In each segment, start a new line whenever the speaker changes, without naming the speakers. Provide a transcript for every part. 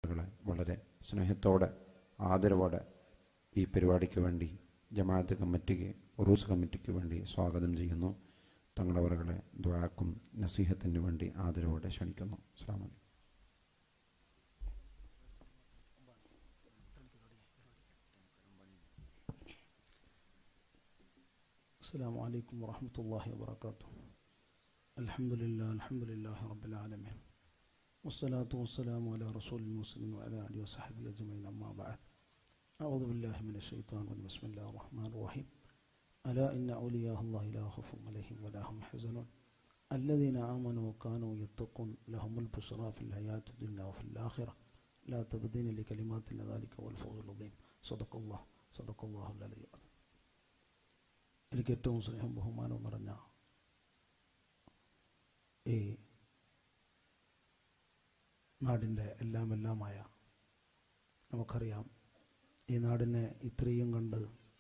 ആളുകളെ വളരെ സ്നേഹത്തോടെ ആദരവോടെ ഈ പരിപാടിക്ക് വേണ്ടി ജമാഅത്ത് കമ്മിറ്റിക്ക് ഉറൂസ് കമ്മിറ്റിക്ക് വേണ്ടി സ്വാഗതം ചെയ്യുന്നു തങ്ങളവറുകളെ ദ്വാക്കും നസീഹത്തിന് വേണ്ടി ആദരവോടെ ക്ഷണിക്കുന്നു അസ്സാം വലൈക്കും
السلام عليكم ورحمة الله وبركاته الحمد لله الحمد لله رب العالمين والصلاة والسلام على رسول المرسلين وعلى آله وصحبه أجمعين أما بعد أعوذ بالله من الشيطان الرجيم بسم الله الرحمن الرحيم ألا إن أولياء الله لا خوف عليهم ولا هم يحزنون الذين آمنوا وكانوا يتقون لهم البشرى في الحياة الدنيا وفي الآخرة لا تبدين لكلمات الله ذلك هو الفوز العظيم صدق الله صدق الله العلي العظيم എനിക്ക് ഏറ്റവും സ്നേഹം ബഹുമാനവും നിറഞ്ഞ ഈ നാടിൻ്റെ എല്ലാം എല്ലാമായ നമുക്കറിയാം ഈ നാടിനെ ഇത്രയും കണ്ട്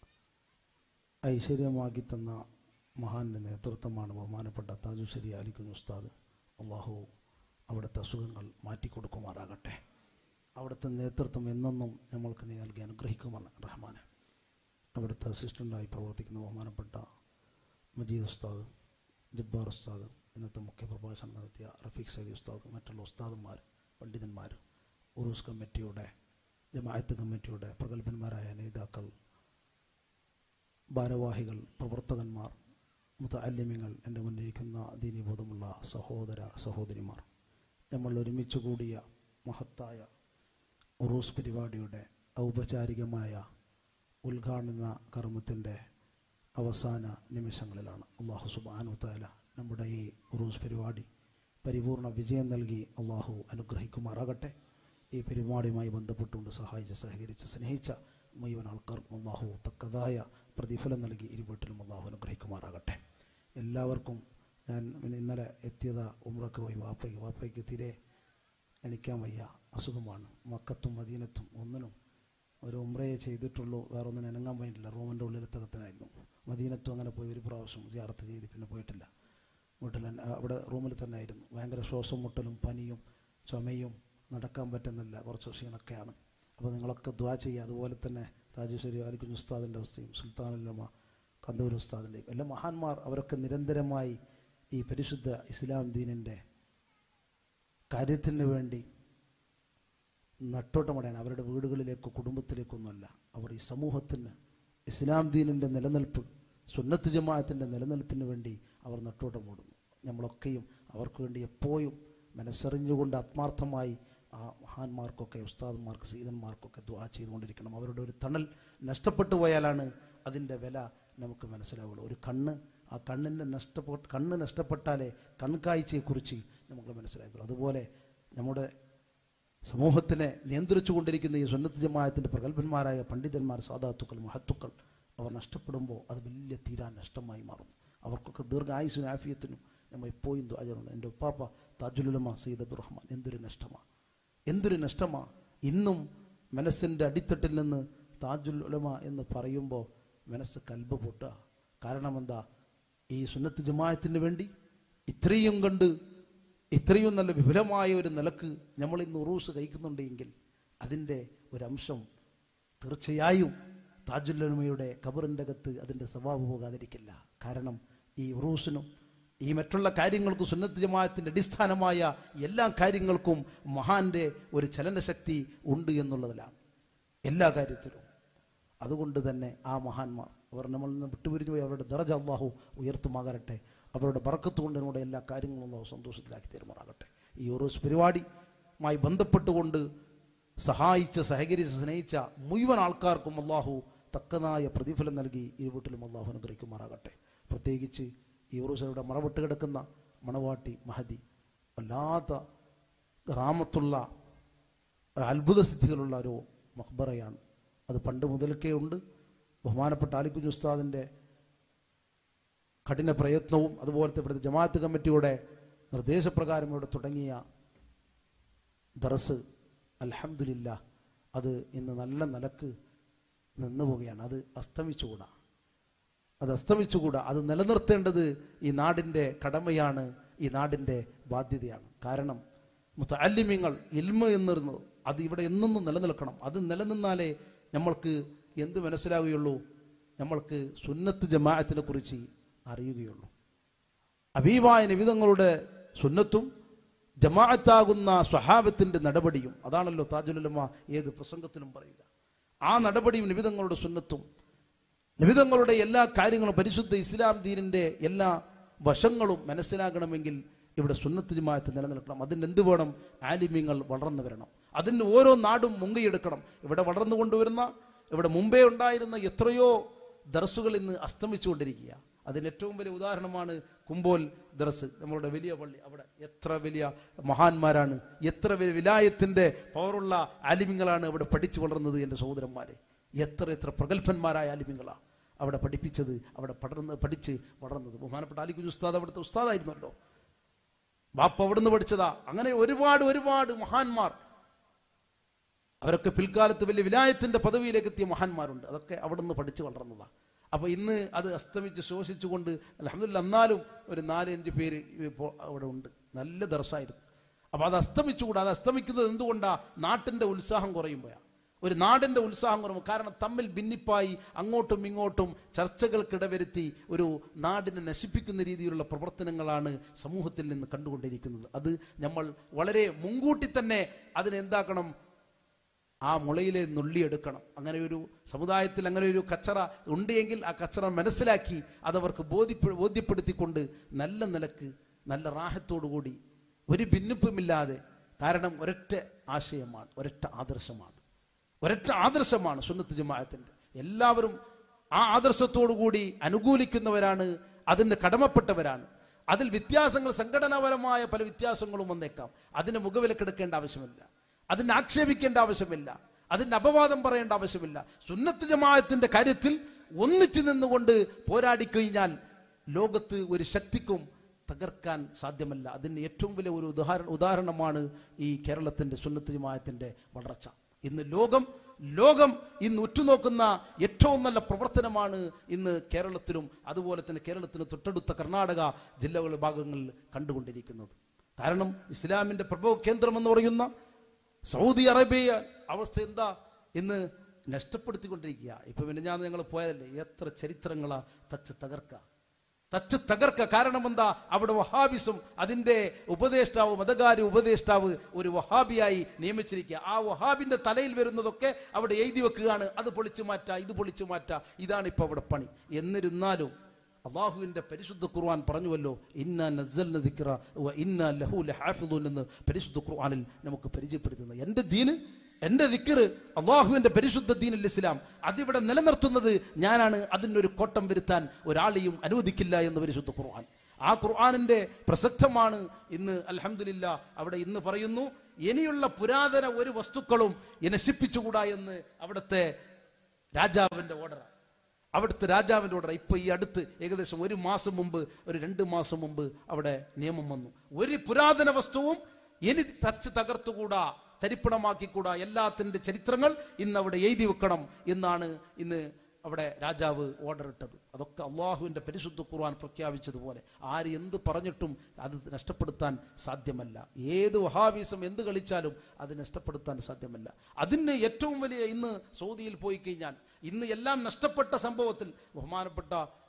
ഐശ്വര്യമാക്കി തന്ന മഹാന്റെ നേതൃത്വമാണ് ബഹുമാനപ്പെട്ട താജുശ്ശേരി അലിക്കുഞ്ഞ് ഉസ്താദ് അള്ളാഹു അവിടുത്തെ അസുഖങ്ങൾ മാറ്റിക്കൊടുക്കുമാറാകട്ടെ അവിടുത്തെ നേതൃത്വം എന്നെന്നും നമ്മൾക്ക് നീ നൽകി അനുഗ്രഹിക്കുമാണ് റഹ്മാനെ അവിടുത്തെ അസിസ്റ്റൻ്റായി പ്രവർത്തിക്കുന്ന ബഹുമാനപ്പെട്ട മജീദ് ഉസ്താദ് ജബ്ബാർ ഉസ്താദ് ഇന്നത്തെ മുഖ്യ പ്രഭാഷണം നടത്തിയ റഫീഖ് സൈദി ഉസ്താദ് മറ്റുള്ള ഉസ്താദന്മാർ പണ്ഡിതന്മാർ ഉറൂസ് കമ്മിറ്റിയുടെ ജമാഅത്ത് കമ്മിറ്റിയുടെ പ്രഗത്ഭന്മാരായ നേതാക്കൾ ഭാരവാഹികൾ പ്രവർത്തകന്മാർ മുത്തല്യമ്യങ്ങൾ എൻ്റെ മുന്നിരിക്കുന്ന ദീനീബോധമുള്ള സഹോദര സഹോദരിമാർ നമ്മൾ ഒരുമിച്ച് കൂടിയ മഹത്തായ ഉറൂസ് പരിപാടിയുടെ ഔപചാരികമായ ഉദ്ഘാടന കർമ്മത്തിൻ്റെ അവസാന നിമിഷങ്ങളിലാണ് അള്ളാഹു സുബാനു താല നമ്മുടെ ഈ ഉറൂസ് പരിപാടി പരിപൂർണ വിജയം നൽകി അള്ളാഹു അനുഗ്രഹിക്കുമാറാകട്ടെ ഈ പരിപാടിയുമായി ബന്ധപ്പെട്ടുകൊണ്ട് സഹായിച്ച് സഹകരിച്ച് സ്നേഹിച്ച മുഴുവൻ ആൾക്കാർക്കും അള്ളാഹു തക്കതായ പ്രതിഫലം നൽകി ഇരുവീട്ടിലും അള്ളാഹു അനുഗ്രഹിക്കുമാറാകട്ടെ എല്ലാവർക്കും ഞാൻ പിന്നെ ഇന്നലെ എത്തിയത് ഉമ്രക്ക് പോയി വാപ്പയ്ക്ക് വാപ്പയ്ക്ക് തീരെ എണിക്കാൻ വയ്യ അസുഖമാണ് മക്കത്തും മദീനത്തും ഒന്നിനും ഒരു ഉമ്രയെ ചെയ്തിട്ടുള്ളൂ വേറെ ഒന്നിനും അനങ്ങാൻ പോയിട്ടില്ല റൂമിൻ്റെ ഉള്ളിലത്തകത്തിനായിരുന്നു മദീനത്തും അങ്ങനെ പോയി ഒരു പ്രാവശ്യം സിയാറത്ത് ചെയ്ത് പിന്നെ പോയിട്ടില്ല വീട്ടിൽ തന്നെ അവിടെ റൂമിൽ തന്നെ ആയിരുന്നു ഭയങ്കര ശ്വാസം മുട്ടലും പനിയും ചുമയും നടക്കാൻ പറ്റുന്നില്ല കുറച്ച് ക്ഷീണമൊക്കെയാണ് അപ്പോൾ നിങ്ങളൊക്കെ ദ്വാ ചെയ്യുക അതുപോലെ തന്നെ താജുശ്ശേരി അലിക്കുഞ്ഞ് ഉസ്താദിൻ്റെ അവസ്ഥയും സുൽത്താനുല്ലമ കന്തൂർ ഉസ്താദിൻ്റെയും എല്ലാ മഹാന്മാർ അവരൊക്കെ നിരന്തരമായി ഈ പരിശുദ്ധ ഇസ്ലാം ദീനിൻ്റെ കാര്യത്തിന് വേണ്ടി നട്ടോട്ടമടയാൻ അവരുടെ വീടുകളിലേക്കോ കുടുംബത്തിലേക്കൊന്നുമല്ല അവർ ഈ സമൂഹത്തിന് ഇസ്ലാം ദീനിൻ്റെ നിലനിൽപ്പ് സുന്നത്ത് ജമാഅത്തിൻ്റെ നിലനിൽപ്പിന് വേണ്ടി അവർ നട്ടോട്ടമോടുന്നു നമ്മളൊക്കെയും അവർക്ക് വേണ്ടി എപ്പോഴും മനസ്സറിഞ്ഞുകൊണ്ട് ആത്മാർത്ഥമായി ആ മഹാന്മാർക്കൊക്കെ ഉസ്താദന്മാർക്ക് സീതന്മാർക്കൊക്കെ ദ്വാ ചെയ്തുകൊണ്ടിരിക്കണം അവരുടെ ഒരു തണൽ നഷ്ടപ്പെട്ടു പോയാലാണ് അതിൻ്റെ വില നമുക്ക് മനസ്സിലാവുള്ളൂ ഒരു കണ്ണ് ആ കണ്ണിൻ്റെ നഷ്ടപ്പെട്ട കണ്ണ് നഷ്ടപ്പെട്ടാലേ കൺകാഴ്ചയെക്കുറിച്ച് നമുക്ക് മനസ്സിലാക്കുള്ളൂ അതുപോലെ നമ്മുടെ സമൂഹത്തിനെ നിയന്ത്രിച്ചു കൊണ്ടിരിക്കുന്ന ഈ സുന്നത്ത് ജമായത്തിൻ്റെ പ്രഗത്ഭന്മാരായ പണ്ഡിതന്മാർ സാധാത്തുക്കൾ മഹത്തുക്കൾ അവർ നഷ്ടപ്പെടുമ്പോൾ അത് വലിയ തീരാൻ നഷ്ടമായി മാറും അവർക്കൊക്കെ ദീർഘായുസിനും ആഫിയത്തിനും നമ്മൾ എപ്പോഴും ദ്വാജറുണ്ട് എൻ്റെ ഉപ്പാപ്പ താജുലുലമ സയ്യിദ് അബ്ദുറഹ്മാൻ എന്തൊരു നഷ്ടമാണ് എന്തൊരു നഷ്ടമാണ് ഇന്നും മനസ്സിൻ്റെ അടിത്തട്ടിൽ നിന്ന് താജുൽ ഉലമ എന്ന് പറയുമ്പോൾ മനസ്സ് കൽബ് പൊട്ടുക കാരണം എന്താ ഈ സുന്നത്ത് ജമായത്തിന് വേണ്ടി ഇത്രയും കണ്ട് ഇത്രയും നല്ല വിപുലമായ ഒരു നിലക്ക് നമ്മൾ ഇന്ന് ഉറൂസ് കഴിക്കുന്നുണ്ടെങ്കിൽ അതിൻ്റെ ഒരംശം തീർച്ചയായും താജുല്ലമയുടെ കബറിൻ്റെ അകത്ത് അതിൻ്റെ സ്വഭാവം പോകാതിരിക്കില്ല കാരണം ഈ ഉറൂസിനും ഈ മറ്റുള്ള കാര്യങ്ങൾക്കും സുന്നത്ത് ജമാഅത്തിൻ്റെ അടിസ്ഥാനമായ എല്ലാ കാര്യങ്ങൾക്കും മഹാന്റെ ഒരു ചലനശക്തി ഉണ്ട് എന്നുള്ളതിലാണ് എല്ലാ കാര്യത്തിലും അതുകൊണ്ട് തന്നെ ആ മഹാന്മാർ അവർ നമ്മളിൽ നിന്ന് വിട്ടുപിരിഞ്ഞു പോയി അവരുടെ ദറജ അള്ളാഹു ഉയർത്തുമാകരട്ടെ അവരുടെ ബറക്കത്ത് കൊണ്ട് നമ്മുടെ എല്ലാ കാര്യങ്ങളും അള്ളാഹു സന്തോഷത്തിലാക്കി തീരുമാറാകട്ടെ ഈ ഉറൂസ് പരിപാടിയുമായി ബന്ധപ്പെട്ടുകൊണ്ട് സഹായിച്ച് സഹകരിച്ച് സ്നേഹിച്ച മുഴുവൻ ആൾക്കാർക്കും അള്ളാഹു തക്കതായ പ്രതിഫലം നൽകി ഈ വീട്ടിലും അള്ളാഹു അനുഗ്രഹിക്കുമാറാകട്ടെ പ്രത്യേകിച്ച് ഈ ഉറൂസയുടെ മറവിട്ട് കിടക്കുന്ന മണവാട്ടി മഹദി വല്ലാത്ത ഗ്രാമത്തുള്ള ഒരു അത്ഭുത സിദ്ധികളുള്ള ഒരു മഹ്ബറയാണ് അത് പണ്ട് മുതൽക്കേ ഉണ്ട് ബഹുമാനപ്പെട്ട ആലിക്കുഞ്ഞ് ഉസ്താദിൻ്റെ കഠിന പ്രയത്നവും അതുപോലത്തെ ഇവിടുത്തെ ജമാഅത്ത് കമ്മിറ്റിയുടെ നിർദ്ദേശപ്രകാരം ഇവിടെ തുടങ്ങിയ ദറസ് അൽഹംദുലില്ല അത് ഇന്ന് നല്ല നിലക്ക് നിന്നു പോവുകയാണ് അത് അസ്തമിച്ചുകൂടാ അത് അസ്തമിച്ചുകൂടാ അത് നിലനിർത്തേണ്ടത് ഈ നാടിൻ്റെ കടമയാണ് ഈ നാടിൻ്റെ ബാധ്യതയാണ് കാരണം മുത്തല്ലിമ്യങ്ങൾ ഇൽമ എന്നിരുന്നത് അത് ഇവിടെ എന്നും നിലനിൽക്കണം അത് നിലനിന്നാലേ നമ്മൾക്ക് എന്ത് മനസ്സിലാവുകയുള്ളൂ നമ്മൾക്ക് സുന്നത്ത് ജമാഅത്തിനെ കുറിച്ച് അറിയുകയുള്ളൂ അബീബായ നിബിതങ്ങളുടെ സുന്നത്തും ജമാഅത്താകുന്ന സ്വഹാബത്തിന്റെ നടപടിയും അതാണല്ലോ താജുലുലമ ഏത് പ്രസംഗത്തിലും പറയുക ആ നടപടിയും നിബിതങ്ങളുടെ സുന്നത്തും നിബിതങ്ങളുടെ എല്ലാ കാര്യങ്ങളും പരിശുദ്ധ ഇസ്ലാം ദീനിന്റെ എല്ലാ വശങ്ങളും മനസ്സിലാകണമെങ്കിൽ ഇവിടെ സുന്നത്ത് ജമാഅത്ത് നിലനിൽക്കണം അതിന് എന്ത് വേണം ആലിമ്യങ്ങൾ വളർന്നു വരണം അതിന് ഓരോ നാടും മുങ്ങിയെടുക്കണം ഇവിടെ വളർന്നു കൊണ്ടുവരുന്ന ഇവിടെ മുമ്പേ ഉണ്ടായിരുന്ന എത്രയോ ദർസുകൾ ഇന്ന് അസ്തമിച്ചുകൊണ്ടിരിക്കുക അതിന് ഏറ്റവും വലിയ ഉദാഹരണമാണ് കുമ്പോൽ ദർസ് നമ്മളുടെ വലിയ പള്ളി അവിടെ എത്ര വലിയ മഹാന്മാരാണ് എത്ര വലിയ വിലായത്തിന്റെ പവറുള്ള ആലിമ്യങ്ങളാണ് അവിടെ പഠിച്ചു വളർന്നത് എൻ്റെ സഹോദരന്മാരെ എത്ര എത്ര പ്രഗത്ഭന്മാരായ ആലിമ്യങ്ങളാണ് അവിടെ പഠിപ്പിച്ചത് അവിടെ പടർന്ന് പഠിച്ച് വളർന്നത് ബഹുമാനപ്പെട്ട അലിക്കുജ് ഉസ്താദ് അവിടുത്തെ ഉസ്താദായിരുന്നല്ലോ ബാപ്പ അവിടുന്ന് പഠിച്ചതാ അങ്ങനെ ഒരുപാട് ഒരുപാട് മഹാന്മാർ അവരൊക്കെ പിൽക്കാലത്ത് വലിയ വിലായത്തിന്റെ പദവിയിലേക്ക് എത്തിയ മഹാന്മാരുണ്ട് അതൊക്കെ അവിടുന്ന് പഠിച്ചു വളർന്നതാ അപ്പൊ ഇന്ന് അത് അസ്തമിച്ച് ശോഷിച്ചുകൊണ്ട് അലഹമില്ല എന്നാലും ഒരു നാലഞ്ച് പേര് ഇപ്പോൾ അവിടെ ഉണ്ട് നല്ല ദർശായിരുന്നു അപ്പൊ അത് അസ്തമിച്ചുകൂടാ അത് അസ്തമിക്കുന്നത് എന്തുകൊണ്ടാ നാട്ടിന്റെ ഉത്സാഹം കുറയുമ്പോഴാ ഒരു നാടിന്റെ ഉത്സാഹം കുറയുമ്പോൾ കാരണം തമ്മിൽ ഭിന്നിപ്പായി അങ്ങോട്ടും ഇങ്ങോട്ടും ചർച്ചകൾക്കിടവരുത്തി ഒരു നാടിനെ നശിപ്പിക്കുന്ന രീതിയിലുള്ള പ്രവർത്തനങ്ങളാണ് സമൂഹത്തിൽ നിന്ന് കണ്ടുകൊണ്ടിരിക്കുന്നത് അത് നമ്മൾ വളരെ മുൻകൂട്ടി തന്നെ അതിനെന്താക്കണം ആ മുളയിലെ നുള്ളിയെടുക്കണം അങ്ങനെ ഒരു സമുദായത്തിൽ അങ്ങനെ ഒരു കച്ചറ ഉണ്ട് എങ്കിൽ ആ കച്ചറ മനസ്സിലാക്കി അതവർക്ക് ബോധ്യപ്പെ ബോധ്യപ്പെടുത്തിക്കൊണ്ട് നല്ല നിലക്ക് നല്ല റാഹത്തോടുകൂടി ഒരു ഭിന്നിപ്പുമില്ലാതെ കാരണം ഒരൊറ്റ ആശയമാണ് ഒരൊറ്റ ആദർശമാണ് ഒരൊറ്റ ആദർശമാണ് സുന്നത്ത് ജമാഅത്തിന്റെ എല്ലാവരും ആ ആദർശത്തോടുകൂടി അനുകൂലിക്കുന്നവരാണ് അതിന് കടമപ്പെട്ടവരാണ് അതിൽ വ്യത്യാസങ്ങൾ സംഘടനാപരമായ പല വ്യത്യാസങ്ങളും വന്നേക്കാം അതിന് മുഖവിലക്കെടുക്കേണ്ട ആവശ്യമില്ല അതിന് ആക്ഷേപിക്കേണ്ട ആവശ്യമില്ല അതിന്റെ അപവാദം പറയേണ്ട ആവശ്യമില്ല സുന്നത്ത് ജമാഅത്തിന്റെ കാര്യത്തിൽ ഒന്നിച്ചു നിന്നുകൊണ്ട് പോരാടിക്കഴിഞ്ഞാൽ ലോകത്ത് ഒരു ശക്തിക്കും തകർക്കാൻ സാധ്യമല്ല അതിന് ഏറ്റവും വലിയ ഒരു ഉദാഹരണ ഉദാഹരണമാണ് ഈ കേരളത്തിന്റെ സുന്നത്ത് ജമാഅത്തിന്റെ വളർച്ച ഇന്ന് ലോകം ലോകം ഇന്ന് ഉറ്റുനോക്കുന്ന ഏറ്റവും നല്ല പ്രവർത്തനമാണ് ഇന്ന് കേരളത്തിലും അതുപോലെ തന്നെ കേരളത്തിന് തൊട്ടടുത്ത കർണാടക ജില്ലകളുടെ ഭാഗങ്ങളിൽ കണ്ടുകൊണ്ടിരിക്കുന്നത് കാരണം ഇസ്ലാമിന്റെ പ്രഭവ കേന്ദ്രം എന്ന് പറയുന്ന സൗദി അറേബ്യ അവസ്ഥ എന്താ ഇന്ന് നഷ്ടപ്പെടുത്തിക്കൊണ്ടിരിക്കുക ഇപ്പൊ പിന്നെ ഞാൻ ഞങ്ങൾ പോയതല്ലേ എത്ര ചരിത്രങ്ങളാ തച്ച് തകർക്കുക തച്ച് തകർക്ക കാരണം എന്താ അവിടെ വഹാബിസും അതിന്റെ ഉപദേഷ്ടാവ് മതകാരി ഉപദേഷ്ടാവ് ഒരു വഹാബിയായി നിയമിച്ചിരിക്കുക ആ വഹാബിന്റെ തലയിൽ വരുന്നതൊക്കെ അവിടെ എഴുതി വെക്കുകയാണ് അത് പൊളിച്ചു മാറ്റാ ഇത് പൊളിച്ചു മാറ്റാ ഇതാണ് ഇപ്പൊ അവിടെ പണി എന്നിരുന്നാലും അള്ളാഹുവിന്റെ പരിശുദ്ധ ഖുർആൻ പറഞ്ഞുവല്ലോ ഇന്ന നസ്സൽന ദിക്റ വ ഇന്ന ലഹു ലഹാഫിദൂൻ എന്ന് പരിശുദ്ധ ഖുർആനിൽ നമുക്ക് പരിചയപ്പെടുത്തുന്നത് എൻ്റെ ദീന് എൻ്റെ ദിക്കറ് അള്ളാഹുവിന്റെ പരിശുദ്ധ ദീനുൽ ഇസ്ലാം അതിവിടെ നിലനിർത്തുന്നത് ഞാനാണ് അതിനൊരു കോട്ടം വരുത്താൻ ഒരാളെയും അനുവദിക്കില്ല എന്ന് പരിശുദ്ധ ഖുർആൻ ആ ഖുർആനിന്റെ പ്രസക്തമാണ് ഇന്ന് അൽഹംദുലില്ല അവിടെ ഇന്ന് പറയുന്നു ഇനിയുള്ള പുരാതന ഒരു വസ്തുക്കളും നശിപ്പിച്ചുകൂടാ എന്ന് അവിടുത്തെ രാജാവിന്റെ ഓർഡറാണ് അവിടുത്തെ രാജാവിൻ്റെ ഓർഡർ ഇപ്പൊ ഈ അടുത്ത് ഏകദേശം ഒരു മാസം മുമ്പ് ഒരു രണ്ട് മാസം മുമ്പ് അവിടെ നിയമം വന്നു ഒരു പുരാതന വസ്തുവും ഇനി തച്ച് തകർത്തുകൂടാ തരിപ്പണമാക്കിക്കൂടാ എല്ലാത്തിന്റെ ചരിത്രങ്ങൾ ഇന്ന് അവിടെ എഴുതി വെക്കണം എന്നാണ് ഇന്ന് അവിടെ രാജാവ് ഓർഡർ ഇട്ടത് അതൊക്കെ അള്ളാഹുവിന്റെ പരിശുദ്ധ ഖുർആൻ പ്രഖ്യാപിച്ചതുപോലെ ആര് എന്ത് പറഞ്ഞിട്ടും അത് നഷ്ടപ്പെടുത്താൻ സാധ്യമല്ല ഏത് വഹാബീസം എന്ത് കളിച്ചാലും അത് നഷ്ടപ്പെടുത്താൻ സാധ്യമല്ല അതിന് ഏറ്റവും വലിയ ഇന്ന് സൗദിയിൽ പോയി കഴിഞ്ഞാൽ ഇന്ന് എല്ലാം നഷ്ടപ്പെട്ട സംഭവത്തിൽ ബഹുമാനപ്പെട്ട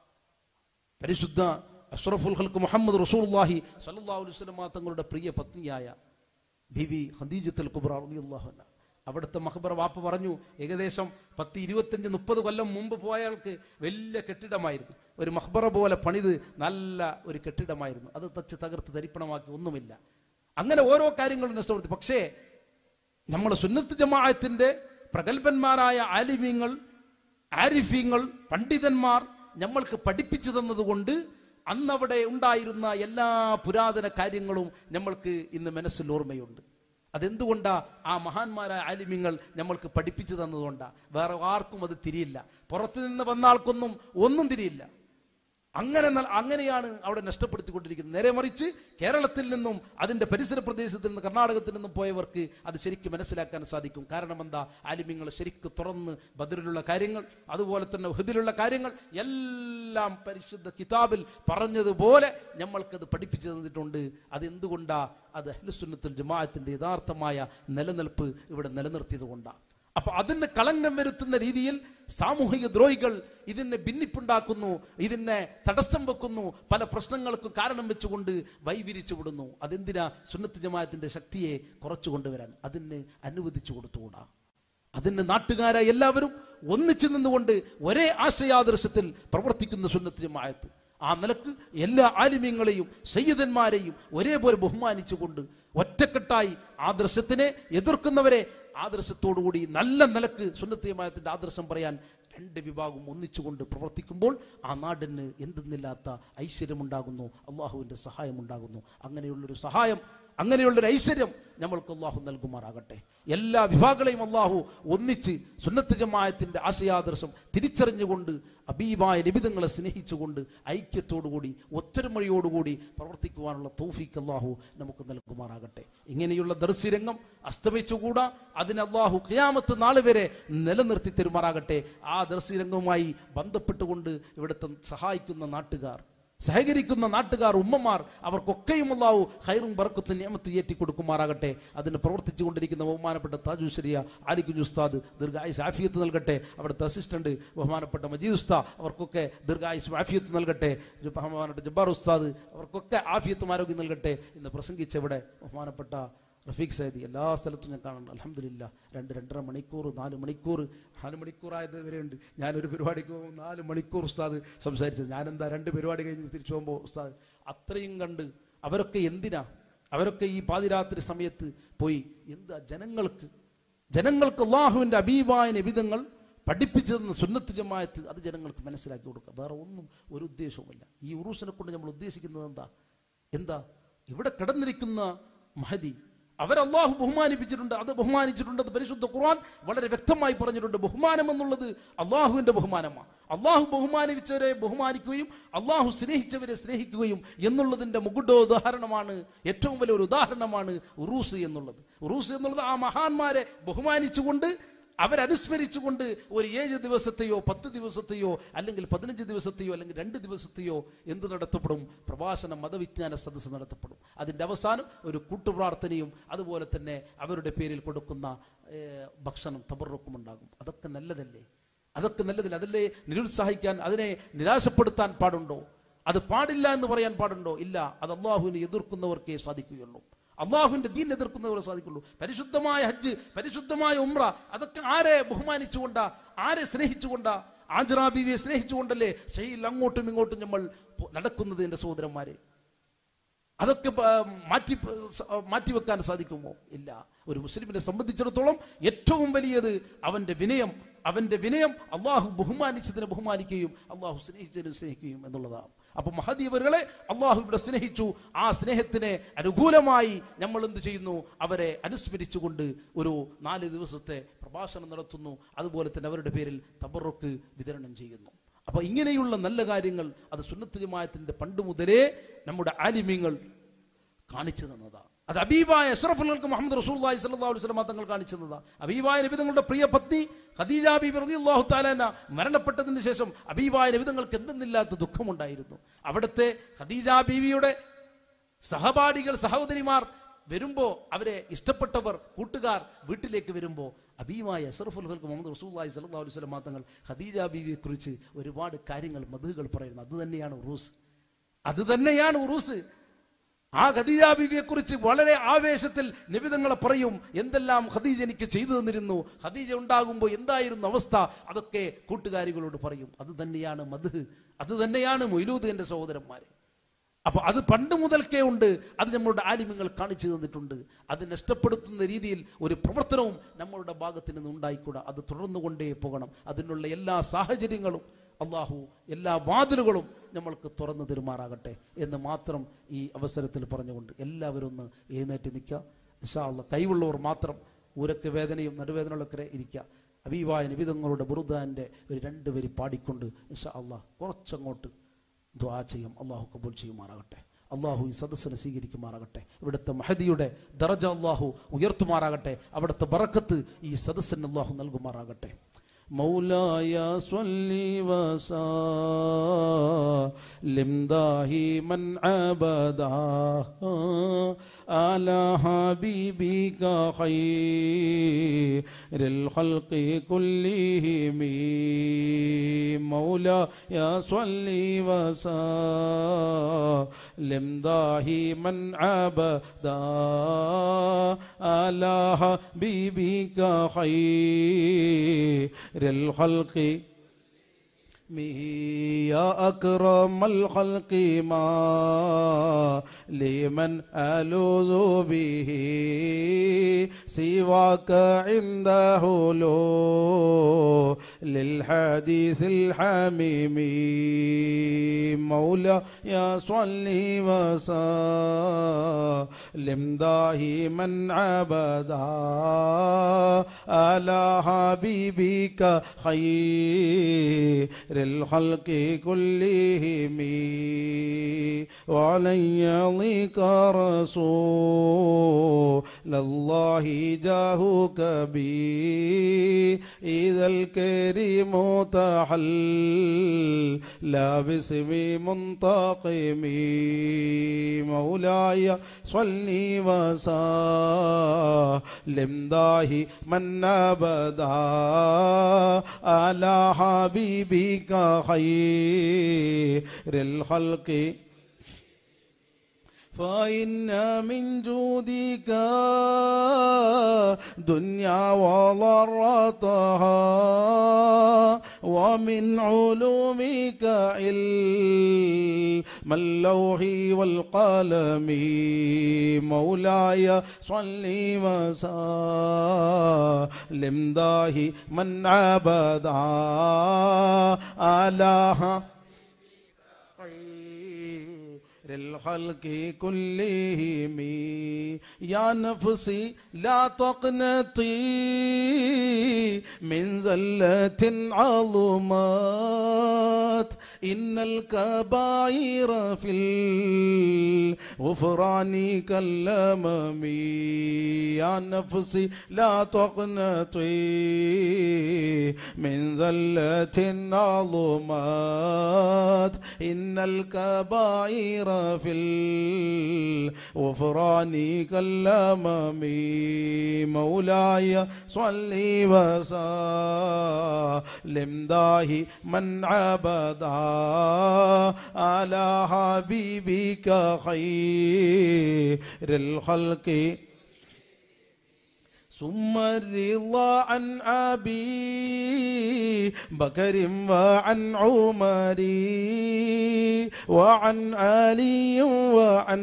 പരിശുദ്ധ അഷ്റഫുൽ ഹൽക്ക് മുഹമ്മദ് റസൂൽഹി സല്ലാഹു വസ്ലമ തങ്ങളുടെ പ്രിയ പത്നിയായ ബിബി ഖദീജത്തുൽ കുബ്ര റളിയല്ലാഹു അൻഹ അവിടുത്തെ മഹബർ വാപ്പ പറഞ്ഞു ഏകദേശം പത്ത് ഇരുപത്തഞ്ച് മുപ്പത് കൊല്ലം മുമ്പ് പോയയാൾക്ക് വലിയ കെട്ടിടമായിരുന്നു ഒരു മഹബറ പോലെ പണിത് നല്ല ഒരു കെട്ടിടമായിരുന്നു അത് തച്ച് തകർത്ത് തരിപ്പണമാക്കി ഒന്നുമില്ല അങ്ങനെ ഓരോ കാര്യങ്ങളും നഷ്ടപ്പെടുത്തി പക്ഷേ നമ്മുടെ സുന്നത്ത് ജമാഅത്തിന്റെ പ്രഗത്ഭന്മാരായ ആലിമീങ്ങൾ ആരിഫീങ്ങൾ പണ്ഡിതന്മാർ നമ്മൾക്ക് പഠിപ്പിച്ചു തന്നതുകൊണ്ട് അന്നവിടെ ഉണ്ടായിരുന്ന എല്ലാ പുരാതന കാര്യങ്ങളും നമ്മൾക്ക് ഇന്ന് മനസ്സിൽ ഓർമ്മയുണ്ട് അതെന്തുകൊണ്ടാ ആ മഹാന്മാരായ ആലിമ്യങ്ങൾ നമ്മൾക്ക് പഠിപ്പിച്ചു തന്നതുകൊണ്ടാ വേറെ ആർക്കും അത് തിരിയില്ല പുറത്തു നിന്ന് വന്ന ആൾക്കൊന്നും ഒന്നും തിരിയില്ല അങ്ങനെ ന- അങ്ങനെയാണ് അവിടെ നഷ്ടപ്പെടുത്തിക്കൊണ്ടിരിക്കുന്നത് നേരെ മറിച്ച് കേരളത്തിൽ നിന്നും അതിന്റെ പരിസര പ്രദേശത്തിൽ നിന്ന് കർണാടകത്തിൽ നിന്നും പോയവർക്ക് അത് ശരിക്കും മനസ്സിലാക്കാൻ സാധിക്കും കാരണം എന്താ ആലിമ്യങ്ങൾ ശരിക്കും തുറന്ന് ബദറിലുള്ള കാര്യങ്ങൾ അതുപോലെ തന്നെ ഉഹദിലുള്ള കാര്യങ്ങൾ എല്ലാം പരിശുദ്ധ കിതാബിൽ പറഞ്ഞതുപോലെ നമ്മൾക്കത് പഠിപ്പിച്ചു തന്നിട്ടുണ്ട് അതെന്തുകൊണ്ടാ അത് അഹ്ലുസുന്നത്തുൽ ജമാഅത്തിന്റെ യഥാർത്ഥമായ നിലനിൽപ്പ് ഇവിടെ നിലനിർത്തിയത് കൊണ്ടാണ് അപ്പൊ അതിന് കളങ്കം വരുത്തുന്ന രീതിയിൽ സാമൂഹിക ദ്രോഹികൾ ഇതിനെ ഭിന്നിപ്പുണ്ടാക്കുന്നു ഇതിനെ തടസ്സം വെക്കുന്നു പല പ്രശ്നങ്ങൾക്കും കാരണം വെച്ചുകൊണ്ട് വൈവിരിച്ചു വിടുന്നു അതെന്തിനാ സുന്നത്ത് ജമാഅത്തിന്റെ ശക്തിയെ കുറച്ചു കൊണ്ടുവരാൻ അതിന് അനുവദിച്ചു കൊടുത്തുകൂടാ അതിന് നാട്ടുകാരായ എല്ലാവരും ഒന്നിച്ചു നിന്നുകൊണ്ട് ഒരേ ആശയാദർശത്തിൽ പ്രവർത്തിക്കുന്ന സുന്നത്ത് ജമാഅത്ത് ആ നിലക്ക് എല്ലാ ആലിമ്യങ്ങളെയും സയ്യിദന്മാരെയും ഒരേപോലെ ബഹുമാനിച്ചുകൊണ്ട് ഒറ്റക്കെട്ടായി ആദർശത്തിനെ എതിർക്കുന്നവരെ ആദർശത്തോടുകൂടി നല്ല നിലക്ക് സുന്നത്ത് ജമാഅത്തിന്റെ ആദർശം പറയാൻ രണ്ട് വിഭാഗം ഒന്നിച്ചുകൊണ്ട് പ്രവർത്തിക്കുമ്പോൾ ആ നാടിന് എന്തെന്നില്ലാത്ത ഐശ്വര്യമുണ്ടാകുന്നു അള്ളാഹുവിൻ്റെ സഹായമുണ്ടാകുന്നു അങ്ങനെയുള്ളൊരു സഹായം അങ്ങനെയുള്ളൊരു ഐശ്വര്യം നമ്മൾക്ക് അള്ളാഹു നൽകുമാറാകട്ടെ എല്ലാ വിഭാഗങ്ങളെയും അള്ളാഹു ഒന്നിച്ച് സുന്നത്ത് ജമായത്തിന്റെ ആശയാദർശം തിരിച്ചറിഞ്ഞുകൊണ്ട് അബീബായ നിബിതങ്ങളെ സ്നേഹിച്ചുകൊണ്ട് ഐക്യത്തോടുകൂടി ഒത്തൊരുമഴയോടുകൂടി പ്രവർത്തിക്കുവാനുള്ള തൗഫീക്ക് അള്ളാഹു നമുക്ക് നൽകുമാറാകട്ടെ ഇങ്ങനെയുള്ള ദർശിരംഗം അസ്തമിച്ചുകൂടാ അതിന് അള്ളാഹു ഖിയാമത്ത് നാൾ വരെ നിലനിർത്തി തരുമാറാകട്ടെ ആ ദർശിരംഗവുമായി ബന്ധപ്പെട്ടുകൊണ്ട് ഇവിടുത്തെ സഹായിക്കുന്ന നാട്ടുകാർ സഹകരിക്കുന്ന നാട്ടുകാർ ഉമ്മമാർ അവർക്കൊക്കെയും അല്ലാഹു ഹൈറും ബർക്കത്തും നിയമത്ത് ഏറ്റി കൊടുക്കുമാറാകട്ടെ അതിന് പ്രവർത്തിച്ചു കൊണ്ടിരിക്കുന്ന ബഹുമാനപ്പെട്ട താജുശ്ശേരിയ ആലിക്കുഞ്ഞു ഉസ്താദ് ദീർഘായുസ് ആഫിയത്ത് നൽകട്ടെ അവിടുത്തെ അസിസ്റ്റന്റ് ബഹുമാനപ്പെട്ട മജീദ് ഉസ്താദ് അവർക്കൊക്കെ ദീർഘായുസ് ആഫിയത്ത് നൽകട്ടെ ബഹുമാനപ്പെട്ട ജബ്ബാർ ഉസ്താദ് അവർക്കൊക്കെ ആഫിയത്തും ആരോഗ്യം നൽകട്ടെ ഇന്ന് പ്രസംഗിച്ചവിടെ ബഹുമാനപ്പെട്ട റഫീഖ് സൈദി എല്ലാ സ്ഥലത്തും ഞാൻ കാണുന്നുണ്ട് അലഹമില്ല രണ്ട് രണ്ടര മണിക്കൂർ നാല് മണിക്കൂർ നാല് മണിക്കൂറായത് വരെയുണ്ട് ഞാനൊരു പരിപാടിക്ക് പോകുമ്പോൾ നാല് മണിക്കൂർ ഉസ്താദ് സംസാരിച്ചത് ഞാനെന്താ രണ്ട് പരിപാടി കഴിഞ്ഞ് തിരിച്ചു പോകുമ്പോൾ ഉസ്താദ് അത്രയും കണ്ട് അവരൊക്കെ എന്തിനാ അവരൊക്കെ ഈ പാതിരാത്രി സമയത്ത് പോയി എന്താ ജനങ്ങൾക്ക് ജനങ്ങൾക്ക് അള്ളാഹുവിൻ്റെ അബീബായ നിബിധങ്ങൾ പഠിപ്പിച്ചു തന്ന സുന്നത്ത് ജമായത്ത് അത് ജനങ്ങൾക്ക് മനസ്സിലാക്കി കൊടുക്കുക വേറെ ഒന്നും ഒരു ഉദ്ദേശവുമില്ല ഈ ഉറൂസിനെ കൊണ്ട് നമ്മൾ ഉദ്ദേശിക്കുന്നത് എന്താ എന്താ ഇവിടെ കിടന്നിരിക്കുന്ന മഹദി അവർ അള്ളാഹു ബഹുമാനിപ്പിച്ചിട്ടുണ്ട് അത് ബഹുമാനിച്ചിട്ടുണ്ട് അത് പരിശുദ്ധ ഖുർആൻ വളരെ വ്യക്തമായി പറഞ്ഞിട്ടുണ്ട് ബഹുമാനം എന്നുള്ളത് അള്ളാഹുവിന്റെ ബഹുമാനമാണ് അള്ളാഹു ബഹുമാനിച്ചവരെ ബഹുമാനിക്കുകയും അള്ളാഹു സ്നേഹിച്ചവരെ സ്നേഹിക്കുകയും എന്നുള്ളതിന്റെ മുകുഡോദാഹരണമാണ് ഏറ്റവും വലിയ ഒരു ഉദാഹരണമാണ് ഉറൂസ് എന്നുള്ളത് ഉറൂസ് എന്നുള്ളത് ആ മഹാന്മാരെ ബഹുമാനിച്ചുകൊണ്ട് അവരനുസ്മരിച്ചുകൊണ്ട് ഒരു ഏഴ് ദിവസത്തെയോ പത്ത് ദിവസത്തെയോ അല്ലെങ്കിൽ പതിനഞ്ച് ദിവസത്തെയോ അല്ലെങ്കിൽ രണ്ട് ദിവസത്തെയോ എന്ത് നടത്തപ്പെടും പ്രഭാഷണ മതവിജ്ഞാന സദസ്സ് നടത്തപ്പെടും അതിൻ്റെ അവസാനം ഒരു കൂട്ടുപ്രാർത്ഥനയും അതുപോലെ തന്നെ അവരുടെ പേരിൽ കൊടുക്കുന്ന ഏഹ്, ഭക്ഷണം തബറുക്കും ഉണ്ടാകും അതൊക്കെ നല്ലതല്ലേ അതൊക്കെ നല്ലതല്ലേ അതല്ലേ നിരുത്സാഹിക്കാൻ അതിനെ നിരാശപ്പെടുത്താൻ പാടുണ്ടോ അത് പാടില്ല എന്ന് പറയാൻ പാടുണ്ടോ ഇല്ല അത് അള്ളാഹുവിനെ എതിർക്കുന്നവർക്കേ സാധിക്കുകയുള്ളൂ അള്ളാഹുവിന്റെ ദീൻ എതിർക്കുന്നവരെ സാധിക്കുള്ളൂ പരിശുദ്ധമായ ഹജ്ജ് പരിശുദ്ധമായ ഉംറ അതൊക്കെ ആരെ ബഹുമാനിച്ചുകൊണ്ടാ ആരെ സ്നേഹിച്ചുകൊണ്ടാ ആജറാബിയെ സ്നേഹിച്ചുകൊണ്ടല്ലേ ശൈൽ അങ്ങോട്ടും ഇങ്ങോട്ടും നമ്മൾ പോ- നടക്കുന്നത് എന്റെ സഹോദരന്മാരെ അതൊക്കെ പ- മാറ്റി സ- മാറ്റിവെക്കാൻ സാധിക്കുമോ ഇല്ല ഒരു മുസ്ലിമിനെ സംബന്ധിച്ചിടത്തോളം ഏറ്റവും വലിയത് അവന്റെ വിനയം അവന്റെ വിനയം അള്ളാഹു ബഹുമാനിച്ചതിനെ ബഹുമാനിക്കുകയും അള്ളാഹു സ്നേഹിച്ചതിനെ സ്നേഹിക്കുകയും എന്നുള്ളതാണ് അപ്പൊ മഹദീവറുകളെ അള്ളാഹു ഇവിടെ സ്നേഹിച്ചു ആ സ്നേഹത്തിനെ അനുകൂലമായി നമ്മൾ എന്ത് ചെയ്യുന്നു അവരെ അനുസ്മരിച്ചുകൊണ്ട് ഒരു നാല് ദിവസത്തെ പ്രഭാഷണം നടത്തുന്നു അതുപോലെ തന്നെ അവരുടെ പേരിൽ തബറുക്ക് വിതരണം ചെയ്യുന്നു അപ്പൊ ഇങ്ങനെയുള്ള നല്ല കാര്യങ്ങൾ അത് സുന്നത്ത് ജമാഅത്തിന്റെ പണ്ട് മുതലേ നമ്മുടെ ആലിമ്യങ്ങൾ കാണിച്ചു തന്നതാണ് അത് അബീബായ അഷ്റഫുൽക്ക് മുഹമ്മദ് റസൂലുള്ളാഹി സ്വല്ലല്ലാഹു അലൈഹി വസല്ലം തങ്ങൾ കാണിച്ചു തന്നതാണ് അബീബായ നബി തങ്ങളുടെ പ്രിയ പത്നി ഖദീജ ബീബി റളിയല്ലാഹു തആല മരണപ്പെട്ടതിന് ശേഷം അബീബായ നബി തങ്ങൾക്ക് എന്തെന്നില്ലാത്ത ദുഃഖമുണ്ടായിരുന്നു അവിടുത്തെ ഖദീജ ബീവിയുടെ സഹപാഠികൾ സഹോദരിമാർ വരുമ്പോ അവരെ ഇഷ്ടപ്പെട്ടവർ കൂട്ടുകാർ വീട്ടിലേക്ക് വരുമ്പോ അബീമായ അഷറഫുൽ ഹൽക്ക് മുഹമ്മദ് റസൂല്ലായി സല്ലല്ലാഹു അലൈഹി വസല്ലം തങ്ങൾ ഖദീജ ബീവിയെ കുറിച്ച് ഒരുപാട് കാര്യങ്ങൾ മധുകൾ പറയുന്നത് അത് തന്നെയാണ് ഉറൂസ് അത് തന്നെയാണ് ഉറൂസ് ആ ഖദീജ ബീവിയെ കുറിച്ച് വളരെ ആവേശത്തിൽ നിബിതങ്ങളെ പറയും എന്തെല്ലാം ഖദീജ എനിക്ക് ചെയ്തു തന്നിരുന്നു ഖദീജ ഉണ്ടാകുമ്പോൾ എന്തായിരുന്നു അവസ്ഥ അതൊക്കെ കൂട്ടുകാരികളോട് പറയും അത് തന്നെയാണ് മധു അത് തന്നെയാണ് മൊയ്ലൂദ് എന്റെ സഹോദരന്മാരെ അപ്പൊ അത് പണ്ട് മുതൽക്കേ ഉണ്ട് അത് നമ്മളുടെ ആലിമ്യങ്ങൾ കാണിച്ചു തന്നിട്ടുണ്ട് അത് നഷ്ടപ്പെടുത്തുന്ന രീതിയിൽ ഒരു പ്രവർത്തനവും നമ്മളുടെ ഭാഗത്ത് നിന്ന് ഉണ്ടായിക്കൂടാ അത് തുടർന്നു കൊണ്ടേ പോകണം അതിനുള്ള എല്ലാ സാഹചര്യങ്ങളും അള്ളാഹു എല്ലാ വാതിലുകളും നമ്മൾക്ക് തുറന്നു തരുമാറാകട്ടെ എന്ന് മാത്രം ഈ അവസരത്തിൽ പറഞ്ഞുകൊണ്ട് എല്ലാവരും ഒന്ന് എഴുന്നേറ്റ് നിൽക്കുക ഇൻഷാ അള്ളാഹ് കൈവുള്ളവർ മാത്രം ഊരക്ക് വേദനയും നടുവേദനകളൊക്കെ ഇരിക്കുക അബീവായ നിബിതങ്ങളുടെ ബുറുദാന്റെ ഒരു രണ്ട് വരി പാടിക്കൊണ്ട് ഇൻഷാ അള്ളാഹ് കുറച്ചങ്ങോട്ട് ദ്വാ ചെയ്യും അള്ളാഹു കബൂൽ ചെയ്യുമാറാകട്ടെ അള്ളാഹു ഈ സദസ്സിനെ സ്വീകരിക്കുമാറാകട്ടെ ഇവിടുത്തെ മഹദിയുടെ ദറജ അള്ളാഹു ഉയർത്തുമാറാകട്ടെ അവിടുത്തെ ബറക്കത്ത് ഈ സദസ്സിന് അള്ളാഹു നൽകുമാറാകട്ടെ مولاي صل وسلم دائما ابدا على حبيبك خير الخلق كلهم مولاي صل وسلم دائما ابدا على حبيبك خير الخلق يا أكرم الخلق ما لمن ألوذ به سواك عنده لو للحديث الحميم مولا يا صلي وسلم دائما عبدا على حبيبك خير الخلق كلهم وعلي ضيق رسول الله جاهك بي إذا الكريم تحل لا باسم منتقم مولاي صلي وسلم داهي من أبدا على حبيبك خير الخلق فإن من جودك دنيا وضرتها ومن علومك علم اللوح والقلم مولاي صل وسلم داهي من عبدا على للخلق كلهم يا نفسي لا تقنطي من زلة عظمات إن الكبائر في الغفران كالأمم يا نفسي لا تقنطي من زلة عظمات إن الكبائر في الغفران كالأمم مولاي صل وسلم داهي من عبدا على حبيبك خير الخلق ثم الرضا عن أبي بكر وعن عمر وعن علي وعن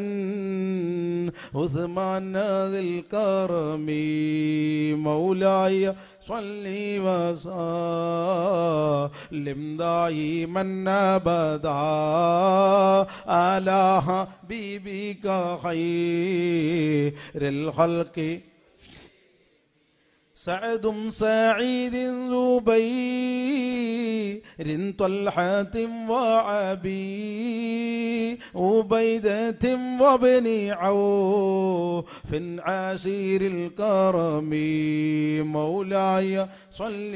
عثمان ذي الكرم مولاي صل وسلم دائما ابدا على حبيبك خير الخلق سعد سعيد زبير طلحة وعبي عبيدة وابن عوف عاشر الكرم مولاي صل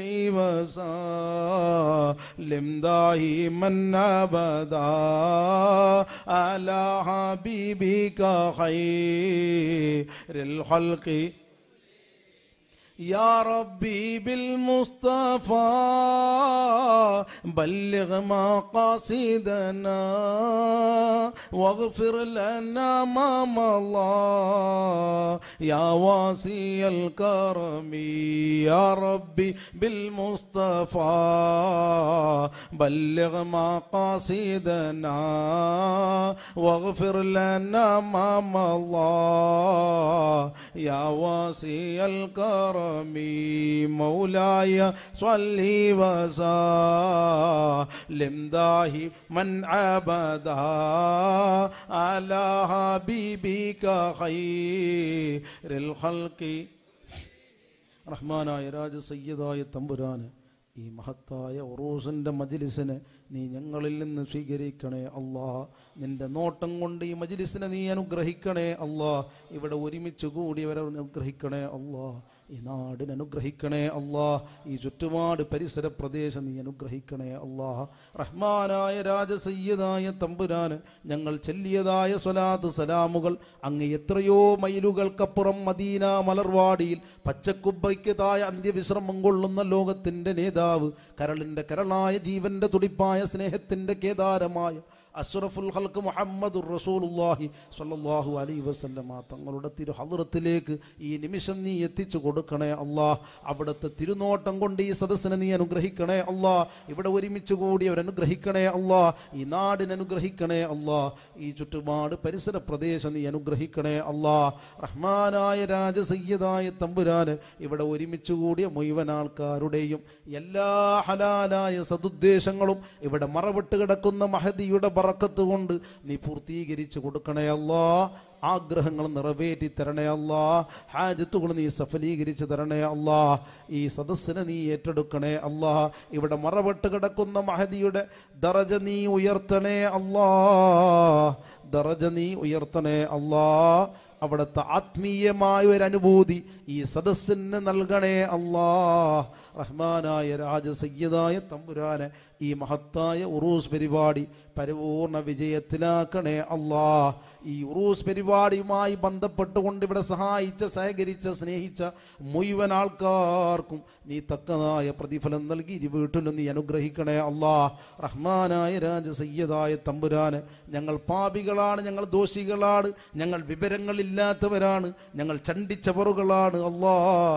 وسلم دائما ابدا على حبيبك خير الخلق يا ربي بالمصطفى بلغ مقاصدنا واغفر لنا ما مضى يا واسي الكرم يا ربي بالمصطفى بلغ مقاصدنا واغفر لنا ما مضى يا واسي الكرم مولاي صل وسلم داهي من عبدا على حبيبك خير الخلق റഹ്മാനായ രാജ സയ്യദായ തമ്പുരാന് ഈ മഹത്തായ ഉറൂസിന്റെ മജ്ലിസിനെ നീ ഞങ്ങളിൽ നിന്ന് സ്വീകരിക്കണേ അല്ലാ നിന്റെ നോട്ടം കൊണ്ട് ഈ മജ്ലിസിനെ നീ അനുഗ്രഹിക്കണേ അല്ലാ ഇവിടെ ഒരുമിച്ച് കൂടിയവരെ അനുഗ്രഹിക്കണേ അല്ലാ ഈ നാടിനെ അനുഗ്രഹിക്കണേ അല്ലാ ഈ ചുറ്റുപാട് പരിസര പ്രദേശം നീ അനുഗ്രഹിക്കണേ അല്ലാ റഹ്മാനായ രാജസയ്യദായ തമ്പുരാന് ഞങ്ങൾ ചെല്ലിയതായ സ്വലാത്ത് സലാമുകൾ അങ്ങ് എത്രയോ മൈലുകൾക്കപ്പുറം മദീന മലർവാടിയിൽ പച്ചക്കുബയ്ക്ക് തായ അന്ത്യവിശ്രമം കൊള്ളുന്ന ലോകത്തിന്റെ നേതാവ് കരളിന്റെ കരളായ ജീവന്റെ തുടിപ്പായ സ്നേഹത്തിന്റെ കേദാരമായ അഷ്റഫുൽ ഹൽക്ക് മുഹമ്മദുർ റസൂലുള്ളാഹി സ്വല്ലല്ലാഹു അലൈഹി വസല്ലമ തങ്ങളുടെ തിരു ഹദ്റത്തിലേക്ക് ഈ നിമിഷം നീ എത്തിച്ചു കൊടുക്കണേ അല്ലാ അവിടുത്തെ തിരുനോട്ടം കൊണ്ട് ഈ സദസ്സിനെ നീ അനുഗ്രഹിക്കണേ അല്ലാ ഇവിടെ ഒരുമിച്ച് കൂടിയവർ അനുഗ്രഹിക്കണേ അല്ലാ ഈ നാടിനെ അനുഗ്രഹിക്കണേ അല്ലാ ഈ ചുറ്റുപാട് പരിസര പ്രദേശം നീ അനുഗ്രഹിക്കണേ അല്ലാ റഹ്മാനായ രാജസയ്യദായ തമ്പുരാന് ഇവിടെ ഒരുമിച്ച് കൂടിയ മുഴുവൻ ആൾക്കാരുടെയും എല്ലാ ഹലാലായ സതുദ്ദേശങ്ങളും ഇവിടെ മറവിട്ട് കിടക്കുന്ന മഹദിയുടെ ബറക്കത്ത് കൊണ്ട് നീ പൂർത്തീകരിച്ചു കൊടുക്കണേ അല്ലാ ആഗ്രഹങ്ങൾ നിറവേറ്റി തരണേ അല്ലാ ഹാജത്തുകൾ നീ സഫലീകരിച്ച് തരണേ അല്ലാ ഈ സദസ്സിനെ നീ ഏറ്റെടുക്കണേ അല്ലാ ഇവിടെ മറവിട്ട് കിടക്കുന്ന മഹദിയുടെ ദറജ നീ ഉയർത്തണേ അല്ലാ ദറജ നീ ഉയർത്തണേ അല്ലാ അവിടുത്തെ ആത്മീയമായ ഒരു അനുഭൂതി ഈ സദസ്സിന് നൽകണേ അല്ലാ റഹ്മാനായ രാജസയ്യദായ തമ്പുരാനെ ഈ മഹത്തായ ഉറൂസ് പരിപാടി പരിപൂർണ വിജയത്തിലാക്കണേ അല്ലാ ഈ ഉറൂസ് പരിപാടിയുമായി ബന്ധപ്പെട്ടുകൊണ്ട് ഇവിടെ സഹായിച്ച സഹകരിച്ച സ്നേഹിച്ച മുഴുവൻ ആൾക്കാർക്കും നീ തക്കതായ പ്രതിഫലം നൽകി ഇരു വീട്ടിലും നീ അനുഗ്രഹിക്കണേ അല്ലാ റഹ്മാനായ രാജസയ്യദായ തമ്പുരാന് ഞങ്ങൾ പാപികളാണ് ഞങ്ങൾ ദോഷികളാണ് ഞങ്ങൾ വിവരങ്ങളില്ലാത്തവരാണ് ഞങ്ങൾ ചണ്ടിച്ചവറുകളാണ് അല്ലാ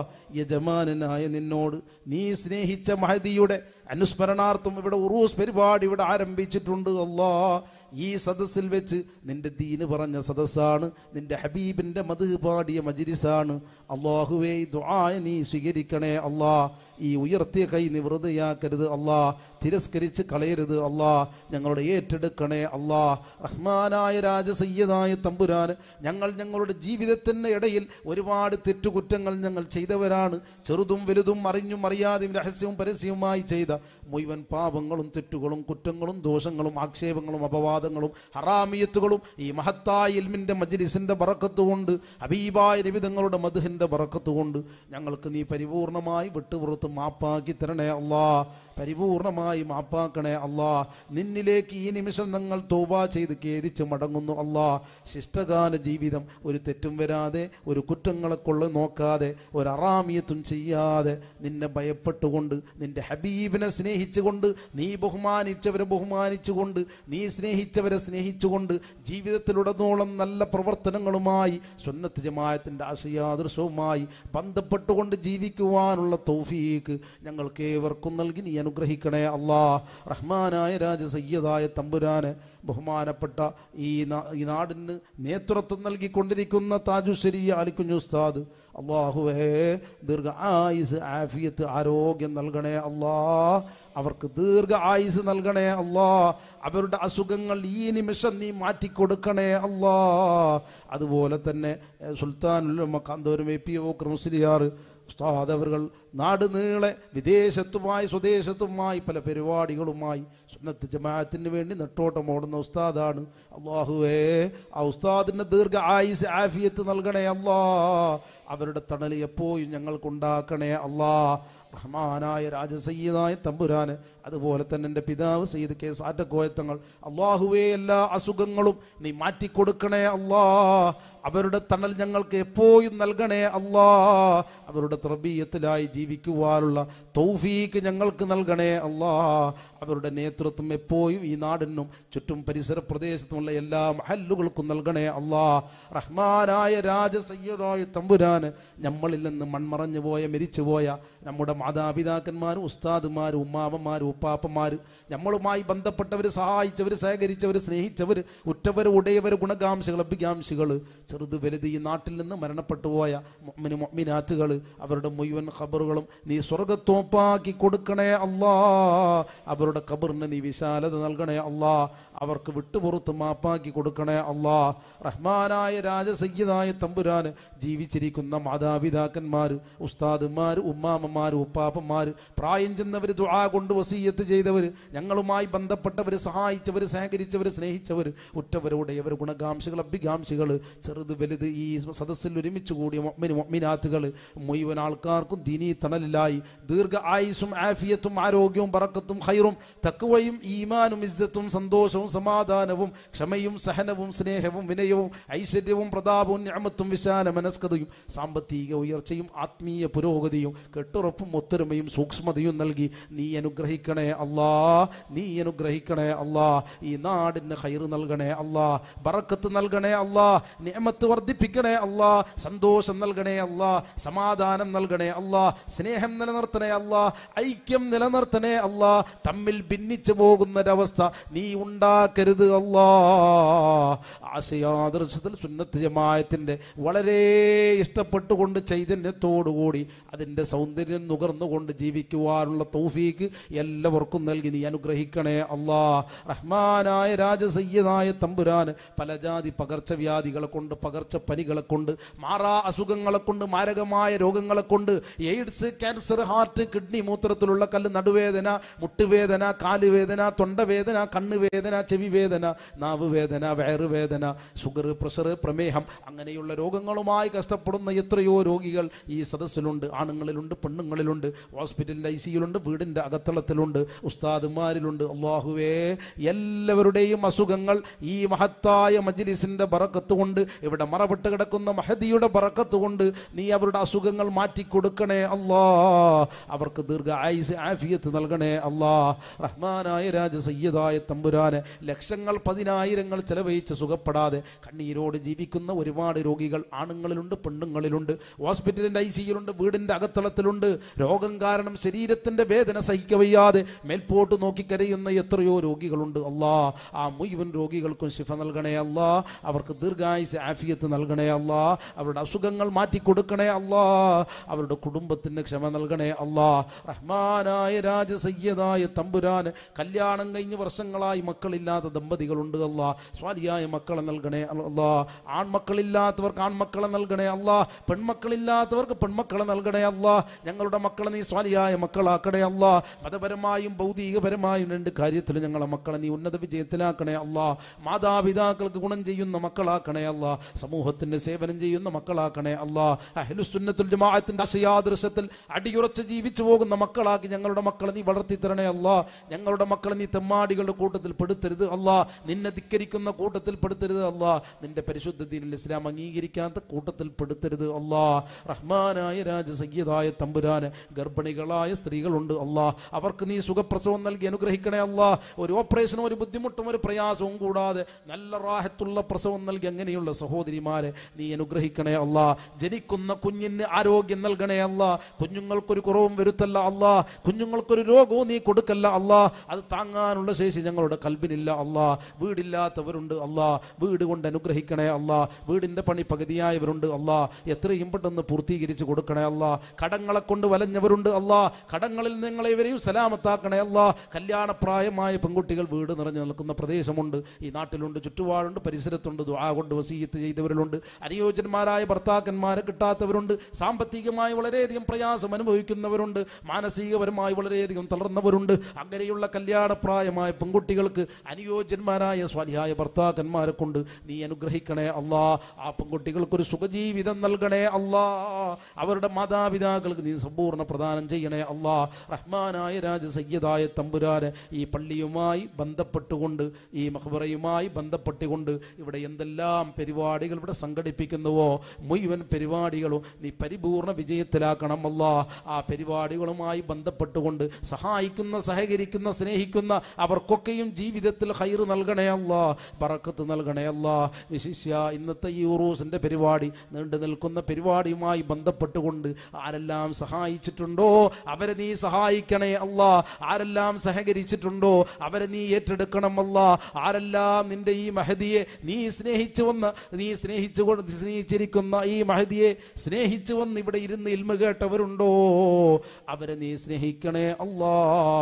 യജമാനനായ നിന്നോട് നീ സ്നേഹിച്ച മഹദിയുടെ അനുസ്മരണാർത്ഥം ഇവിടെ ഉറൂസ് പരിപാടി ഇവിടെ ആരംഭിച്ചിട്ടുണ്ട് അല്ലാ ഈ സദസ്സിൽ വെച്ച് നിന്റെ ദീന് പറഞ്ഞ സദസ്സാണ് നിന്റെ ഹബീബിന്റെ മധു പാടിയ മജിരിസാണ് അള്ളാഹുവേ ഈ ദുആയ നീ സ്വീകരിക്കണേ അല്ലാ ഈ ഉയർത്തിയ കൈ നീ വെറുതെയാക്കരുത് അല്ലാ തിരസ്കരിച്ച് കളയരുത് അല്ലാ ഞങ്ങളുടെ ഏറ്റെടുക്കണേ അല്ലാ റഹ്മാനായ രാജസയ്യദായ തമ്പുരാന് ഞങ്ങൾ ഞങ്ങളുടെ ജീവിതത്തിന്റെ ഇടയിൽ ഒരുപാട് തെറ്റുകുറ്റങ്ങൾ ഞങ്ങൾ ചെയ്തവരാണ് ചെറുതും വലുതും അറിഞ്ഞും അറിയാതെയും രഹസ്യവും പരസ്യവുമായി ചെയ്ത മുഴുവൻ പാപങ്ങളും തെറ്റുകളും കുറ്റങ്ങളും ദോഷങ്ങളും ആക്ഷേപങ്ങളും അപവാദങ്ങളും ഹറാമിയത്തുകളും ഈ മഹത്തായ ഇൽമിന്റെ മജ്ലിസിന്റെ ബറക്കത്ത് കൊണ്ട് ഹബീബായ രവിതങ്ങളുടെ മധുഹിന്റെ ബറക്കത്ത് കൊണ്ട് ഞങ്ങൾക്ക് നീ പരിപൂർണമായി വിട്ടുപുറത്ത് മാപ്പാക്കി തരണേ അല്ലാ പരിപൂർണമായി മാപ്പാക്കണേ അല്ലാ നിന്നിലേക്ക് ഈ നിമിഷം ഞങ്ങൾ തോബ ചെയ്ത് ഖേദിച്ച് മടങ്ങുന്നു അല്ലാ ശിഷ്ടകാല ജീവിതം ഒരു തെറ്റും വരാതെ ഒരു കുറ്റങ്ങളെ കൊള്ള നോക്കാതെ ഒരു അറാമിയത്തും ചെയ്യാതെ നിന്നെ ഭയപ്പെട്ടുകൊണ്ട് നിന്റെ ഹബീബിനെ സ്നേഹിച്ചുകൊണ്ട് നീ ബഹുമാനിച്ചവരെ ബഹുമാനിച്ചുകൊണ്ട് നീ സ്നേഹിച്ചവരെ സ്നേഹിച്ചുകൊണ്ട് ജീവിതത്തിലുടനീളം നല്ല പ്രവർത്തനങ്ങളുമായി സുന്നത്ത് ജമായത്തിന്റെ ആശയാദർശവുമായി ബന്ധപ്പെട്ടുകൊണ്ട് ജീവിക്കുവാനുള്ള തൗഫീക്ക് ഞങ്ങൾക്ക് ഏവർക്കും നൽകി നീ അനുഗ്രഹിക്കണേ അല്ലാ റഹ്മാനായ രാജ സയ്യദായ തമ്പുരാന് ബഹുമാനപ്പെട്ട ഈ നാ- ഈ നാടിന് നേതൃത്വം നൽകിക്കൊണ്ടിരിക്കുന്ന താജുശ്ശേരി അലിക്കുഞ്ഞു ഉസ്താദ് അള്ളാഹുവേ ദീർഘ ആയുസ് ആഫിയത്ത് ആരോഗ്യം നൽകണേ അല്ലാ അവർക്ക് ദീർഘ ആയുസ് നൽകണേ അല്ലാ അവരുടെ അസുഖങ്ങൾ ഈ നിമിഷം നീ മാറ്റിക്കൊടുക്കണേ അല്ലാ അതുപോലെ തന്നെ ഏഹ്, സുൽത്താനുൽ കാന്തോരം എ പി ഓക്കർ മുസ്ലിയാർ ഉസ്താദ് അവർ നാട് നീളെ വിദേശത്തുമായി സ്വദേശത്തുമായി പല പരിപാടികളുമായി സുന്നത്ത് ജമാഅത്തിന് വേണ്ടി നെട്ടോട്ടം ഓടുന്ന ഉസ്താദാണ് അള്ളാഹുവേ ആ ഉസ്താദിന്റെ ദീർഘ ആയുസ് ആഫിയത്ത് നൽകണേ അല്ലാ അവരുടെ തണൽ എപ്പോഴും ഞങ്ങൾക്കുണ്ടാക്കണേ അല്ലാ റഹ്മാനായ രാജസയ്യനായ തമ്പുരാന് അതുപോലെ തന്നെ എൻ്റെ പിതാവ് സയ്യിദ് കെ സാറ്റക്കോയത്തങ്ങൾ അള്ളാഹുവേ എല്ലാ അസുഖങ്ങളും നീ മാറ്റിക്കൊടുക്കണേ അല്ലാ അവരുടെ തണൽ ഞങ്ങൾക്ക് എപ്പോഴും നൽകണേ അല്ലാ അവരുടെ ത്രബീയത്തിലായി ജീവിക്കുവാനുള്ള തൗഫീക്ക് ഞങ്ങൾക്ക് നൽകണേ അല്ലാ അവരുടെ നേതൃത്വം എപ്പോഴും ഈ നാടിനും ചുറ്റും പരിസര പ്രദേശത്തുമുള്ള എല്ലാ മഹല്ലുകൾക്കും നൽകണേ അല്ലാ റഹ്മാനായ രാജസയ്യദായ തമ്പുരാന് നമ്മളിൽ നിന്ന് മൺമറഞ്ഞു പോയ മരിച്ചുപോയ നമ്മുടെ മാതാപിതാക്കന്മാരും ഉസ്താദുമാരും ഉമ്മാമന്മാരും ഉപ്പാപ്പന്മാർ നമ്മളുമായി ബന്ധപ്പെട്ടവർ സഹായിച്ചവർ സഹകരിച്ചവർ സ്നേഹിച്ചവർ ഉറ്റവർ ഉടയവർ ഗുണകാംശകൾ അഭികാംശകൾ ചെറുത് വലുത് ഈ നാട്ടിൽ നിന്ന് മരണപ്പെട്ടു പോയ മുഅ്മിന് മുഅ്മിനാത്തുകൾ അവരുടെ മുഴുവൻ ഖബറുകളും നീ സ്വർഗത്തോപ്പാക്കി കൊടുക്കണേ അല്ലാ അവരുടെ ഖബറിന് നീ വിശാലത നൽകണേ അല്ലാ അവർക്ക് വിട്ടുപുറത്ത് മാപ്പാക്കി കൊടുക്കണേ അല്ലാ റഹ്മാനായ രാജസയ്യദായ തമ്പുരാന് ജീവിച്ചിരിക്കുന്ന മാതാപിതാക്കന്മാർ ഉസ്താദുമാർ ഉമ്മാമന്മാർ ഉപ്പാപ്പന്മാർ പ്രായം ചെന്നവർ ദുആ കൊണ്ട് വസീയത്ത് ചെയ്തവർ ഞങ്ങളുമായി ബന്ധപ്പെട്ടവർ സഹായിച്ചവർ സഹകരിച്ചവർ സ്നേഹിച്ചവർ ഉറ്റവരോടെയവർ ഗുണകാംക്ഷികൾ അഭികാംക്ഷികൾ ചെറുത് വലുത് ഈ സദസ്സിൽ ഒരുമിച്ച് കൂടിയ മൊമ്മിന് മൊമ്മിനാത്തുകൾ മുഴുവൻ ആൾക്കാർക്കും ദീനീ തണലിലായി ദീർഘ ആയുസും ആഫിയത്തും ആരോഗ്യവും ബറക്കത്തും ഹൈറും തക്കുവയും ഈമാനും ഇജ്ജത്തും സന്തോഷവും സമാധാനവും ക്ഷമയും സഹനവും സ്നേഹവും വിനയവും ഐശ്വര്യവും പ്രതാപവും ഞാമത്തും വിശാല മനസ്കതയും സാമ്പത്തിക ഉയർച്ചയും ആത്മീയ പുരോഗതിയും കെട്ടുറപ്പും ഒത്തൊരുമയും സൂക്ഷ്മതയും നൽകി നീ അനുഗ്രഹിക്കണേ അല്ലാ നീ അനുഗ്രഹിക്കണേ അല്ലാ ഈ നാടിന് ഹൈറ് നൽകണേ അല്ലാ ബറക്കത്ത് നൽകണേ അല്ലാ നിയമത്ത് വർദ്ധിപ്പിക്കണേ അല്ലാ സന്തോഷം നൽകണേ അല്ലാ സമാധാനം നൽകണേ അല്ലാ സ്നേഹം നിലനിർത്തണേ അല്ലാ ഐക്യം നിലനിർത്തണേ അല്ലാ തമ്മിൽ ഭിന്നിച്ചു പോകുന്നൊരവസ്ഥ നീ ഉണ്ടാക്കരുത് അല്ലാ ആശയാദർശത്തിൽ സുന്നത്ത് ജമായത്തിന്റെ വളരെ ഇഷ്ടപ്പെട്ടുകൊണ്ട് ചൈതന്യത്തോടുകൂടി അതിന്റെ സൗന്ദര്യം നുകർന്നുകൊണ്ട് ജീവിക്കുവാനുള്ള തൗഫീക്ക് എല്ലാവർക്കും നൽകി നീ അനുഗ്രഹിക്കണേ അല്ലാ റഹ്മാനായ രാജസയ്യനായ തമ്പുരാന് പല ജാതി പകർച്ചവ്യാധികളെ കൊണ്ട് പകർച്ചപ്പനികളെ കൊണ്ട് മാറാ അസുഖങ്ങളെ കൊണ്ട് മാരകമായ രോഗങ്ങളെ കൊണ്ട് എയ്ഡ്സ് ക്യാൻസർ ഹാർട്ട് കിഡ്നി മൂത്രത്തിലുള്ള കല്ല് നടുവേദന മുട്ടുവേദന കാലുവേദന തൊണ്ടവേദന കണ്ണുവേദന ചെവി വേദന നാവ് വേദന വയറുവേദന ഷുഗർ പ്രഷർ പ്രമേഹം അങ്ങനെയുള്ള രോഗങ്ങളുമായി കഷ്ടപ്പെടുന്ന എത്രയോ രോഗികൾ ഈ സദസ്സിലുണ്ട് ആണുങ്ങളിലുണ്ട് പെണ്ണുങ്ങളിലുണ്ട് ഹോസ്പിറ്റലിൻ്റെ ഐ സിയിലുണ്ട് വീടിൻ്റെ അകത്തളത്തിലുണ്ട് ഉസ്താദുമാരിലുണ്ട് അള്ളാഹുവേ എല്ലാവരുടെയും അസുഖങ്ങൾ ഈ മഹത്തായ മജ്ലിസിന്റെ ബറക്കത്ത് കൊണ്ട് ഇവിടെ മറവിട്ട് കിടക്കുന്ന മഹദിയുടെ ബറക്കത്ത് കൊണ്ട് നീ അവരുടെ അസുഖങ്ങൾ മാറ്റിക്കൊടുക്കണേ അല്ലാ അവർക്ക് ദീർഘ ആയുസ് ആഫിയത്ത് നൽകണേ അല്ലാ റഹ്മാനായ രാജ സയ്യദായ തമ്പുരാന് ലക്ഷങ്ങൾ പതിനായിരങ്ങൾ ചെലവഴിച്ച് സുഖപ്പെടാതെ കണ്ണീരോട് ജീവിക്കുന്ന ഒരുപാട് രോഗികൾ ആണുങ്ങളിലുണ്ട് പെണ്ണുങ്ങളിലുണ്ട് ഹോസ്പിറ്റലിന്റെ ഐ സിയിലുണ്ട് വീടിന്റെ അകത്തളത്തിലുണ്ട് രോഗം കാരണം ശരീരത്തിന്റെ വേദന സഹിക്കവയ്യാതെ മേൽപോട്ട് നോക്കി കരയുന്ന എത്രയോ രോഗികളുണ്ട് അല്ലാ ആ മുഴുവൻ രോഗികൾക്കും ശിഫ നൽകണേ അല്ലാ അവർക്ക് ദീർഘായുസ് ആഫിയത്ത് നൽകണേ അല്ലാ അവരുടെ അസുഖങ്ങൾ മാറ്റി കൊടുക്കണേ അല്ലാ അവരുടെ കുടുംബത്തിന് ക്ഷമ നൽകണേ അല്ലാ റഹ്മാനായ രാജസയ്യതായ തമ്പുരാന് കല്യാണം കഴിഞ്ഞ് വർഷങ്ങളായി മക്കളില്ലാത്ത ദമ്പതികളുണ്ട് അല്ലാ സ്വാലിയായ മക്കളെ നൽകണേ അല്ലാ ആൺമക്കളില്ലാത്തവർക്ക് ആൺമക്കളെ നൽകണേ അല്ലാ പെൺമക്കളില്ലാത്തവർക്ക് പെൺമക്കളെ നൽകണേ അല്ലാ ഞങ്ങളുടെ മക്കളെ നീ സ്വാലിയായ മക്കളാക്കണേ അല്ലാ മതപരമായും ഭൗതികപരമായും രണ്ട് കാര്യത്തിൽ ഞങ്ങളെ മക്കളെ നീ ഉന്നത വിജയത്തിലാക്കണേ അല്ലാ മാതാപിതാക്കൾക്ക് ഗുണം ചെയ്യുന്ന മക്കളാക്കണേ അല്ലാ സമൂഹത്തിന്റെ സേവനം ചെയ്യുന്ന മക്കളാക്കണേ അല്ലാ അഹ്ലുസുന്നത്തുൽ ജമാഅത്തിന്റെ ആശയാദർശത്തിൽ അടിയുറച്ച് ജീവിച്ചു പോകുന്ന മക്കളാക്കി ഞങ്ങളുടെ മക്കളെ നീ വളർത്തി തരണേ അല്ലാ ഞങ്ങളുടെ മക്കളെ നീ തെമ്മാടികളുടെ കൂട്ടത്തിൽ പെടുത്തരുത് അല്ലാ നിന്നെ ധിക്കരിക്കുന്ന കൂട്ടത്തിൽ പെടുത്തരുത് അല്ലാ നിന്റെ പരിശുദ്ധ ദീനിൽ ഇസ്ലാം അംഗീകരിക്കാത്ത കൂട്ടത്തിൽ പെടുത്തരുത് അല്ലാ റഹ്മാനായ രാജ സയ്യദായ തമ്പുരാന് ഗർഭിണികളായ സ്ത്രീകളുണ്ട് അല്ലാ അവർക്ക് നീ സുഖപ്രസവം നൽകി അനുഗ്രഹിക്കണേ അല്ലാ ഒരു ഓപ്പറേഷനും ഒരു ബുദ്ധിമുട്ടും ഒരു പ്രയാസവും കൂടാതെ നല്ല റാഹത്തുള്ള പ്രസവം നൽകി അങ്ങനെയുള്ള സഹോദരിമാരെ നീ അനുഗ്രഹിക്കണേ അല്ലാ ജനിക്കുന്ന കുഞ്ഞിന് ആരോഗ്യം നൽകണേ അല്ലാ കുഞ്ഞുങ്ങൾക്കൊരു കുറവും വരുത്തല്ല അല്ലാ കുഞ്ഞുങ്ങൾക്കൊരു രോഗവും നീ കൊടുക്കല്ല അല്ലാ അത് താങ്ങാനുള്ള ശേഷി ഞങ്ങളുടെ കൽബിനില്ല അല്ലാ വീടില്ലാത്തവരുണ്ട് അല്ലാ വീട് കൊണ്ട് അനുഗ്രഹിക്കണേ അല്ലാ വീടിന്റെ പണി പകുതിയായവരുണ്ട് അല്ലാ എത്രയും പെട്ടെന്ന് പൂർത്തീകരിച്ച് കൊടുക്കണേ അല്ലാ കടങ്ങളെ കൊണ്ട് വലഞ്ഞവരുണ്ട് അല്ലാ കടങ്ങളിൽ നിങ്ങളെ ഇവരെയും സലാമത്താക്കണേ അല്ലാ കല്യാണപ്രായമായ പെൺകുട്ടികൾ വീട് നിറഞ്ഞു നിൽക്കുന്ന പ്രദേശമുണ്ട് ഈ നാട്ടിലുണ്ട് ചുറ്റുപാടുണ്ട് പരിസരത്തുണ്ട് ദുആ കൊണ്ട് വസീയത്ത് ചെയ്തവരിലുണ്ട് അനുയോജ്യന്മാരായ ഭർത്താക്കന്മാരെ കിട്ടാത്തവരുണ്ട് സാമ്പത്തികമായി വളരെയധികം പ്രയാസം അനുഭവിക്കുന്നവരുണ്ട് മാനസികപരമായി വളരെയധികം തളർന്നവരുണ്ട് അങ്ങനെയുള്ള കല്യാണപ്രായമായ പെൺകുട്ടികൾക്ക് അനുയോജ്യന്മാരായ സ്വാലിയായ ഭർത്താക്കന്മാരെ കൊണ്ട് നീ അനുഗ്രഹിക്കണേ അല്ലാ ആ പെൺകുട്ടികൾക്കൊരു സുഖജീവിതം നൽകണേ അല്ലാ അവരുടെ മാതാപിതാക്കൾക്ക് നീ സമ്പൂർണ്ണ പ്രദാനം ചെയ്യണേ അല്ലാ റഹ്മാനായ രാജ സയ്യദായ തമ്പുരാന് ഈ പള്ളിയുമായി ബന്ധപ്പെട്ടുകൊണ്ട് ഈ മഹബറയുമായി ബന്ധപ്പെട്ടുകൊണ്ട് ഇവിടെ എന്തെല്ലാം പരിപാടികൾ ഇവിടെ സംഘടിപ്പിക്കുന്നുവോ മുഴുവൻ പരിപാടികളും നീ പരിപൂർണ വിജയത്തിലാക്കണം അല്ല ആ പരിപാടികളുമായി ബന്ധപ്പെട്ടുകൊണ്ട് സഹായിക്കുന്ന സഹകരിക്കുന്ന സ്നേഹിക്കുന്ന അവർക്കൊക്കെയും ജീവിതത്തിൽ ഹൈറ് നൽകണേ അല്ല പറക്കത്ത് നൽകണേ അല്ല വിശിഷ്യ ഇന്നത്തെ ഈ ഉറൂസിന്റെ പരിപാടി നീണ്ടു നിൽക്കുന്ന പരിപാടിയുമായി ബന്ധപ്പെട്ടുകൊണ്ട് ആരെല്ലാം സഹായിച്ചിട്ടുണ്ടോ അവരെ നീ സഹായിക്കണേ അല്ല ആരെല്ലാം സഹകരിച്ചിട്ടുണ്ടോ അവരെ നീ ഏറ്റെടുക്കണം അല്ല ആരെല്ലാം നിന്റെ ഈ മഹദിയെ നീ സ്നേഹിച്ചു വന്ന് നീ സ്നേഹിച്ചു കൊണ്ട് സ്നേഹിച്ചിരിക്കുന്ന ഈ മഹദിയെ സ്നേഹിച്ചു വന്ന് ഇവിടെ ഇരുന്ന് ഇൽമ കേട്ടവരുണ്ടോ അവരെ നീ സ്നേഹിക്കണേ അല്ലാ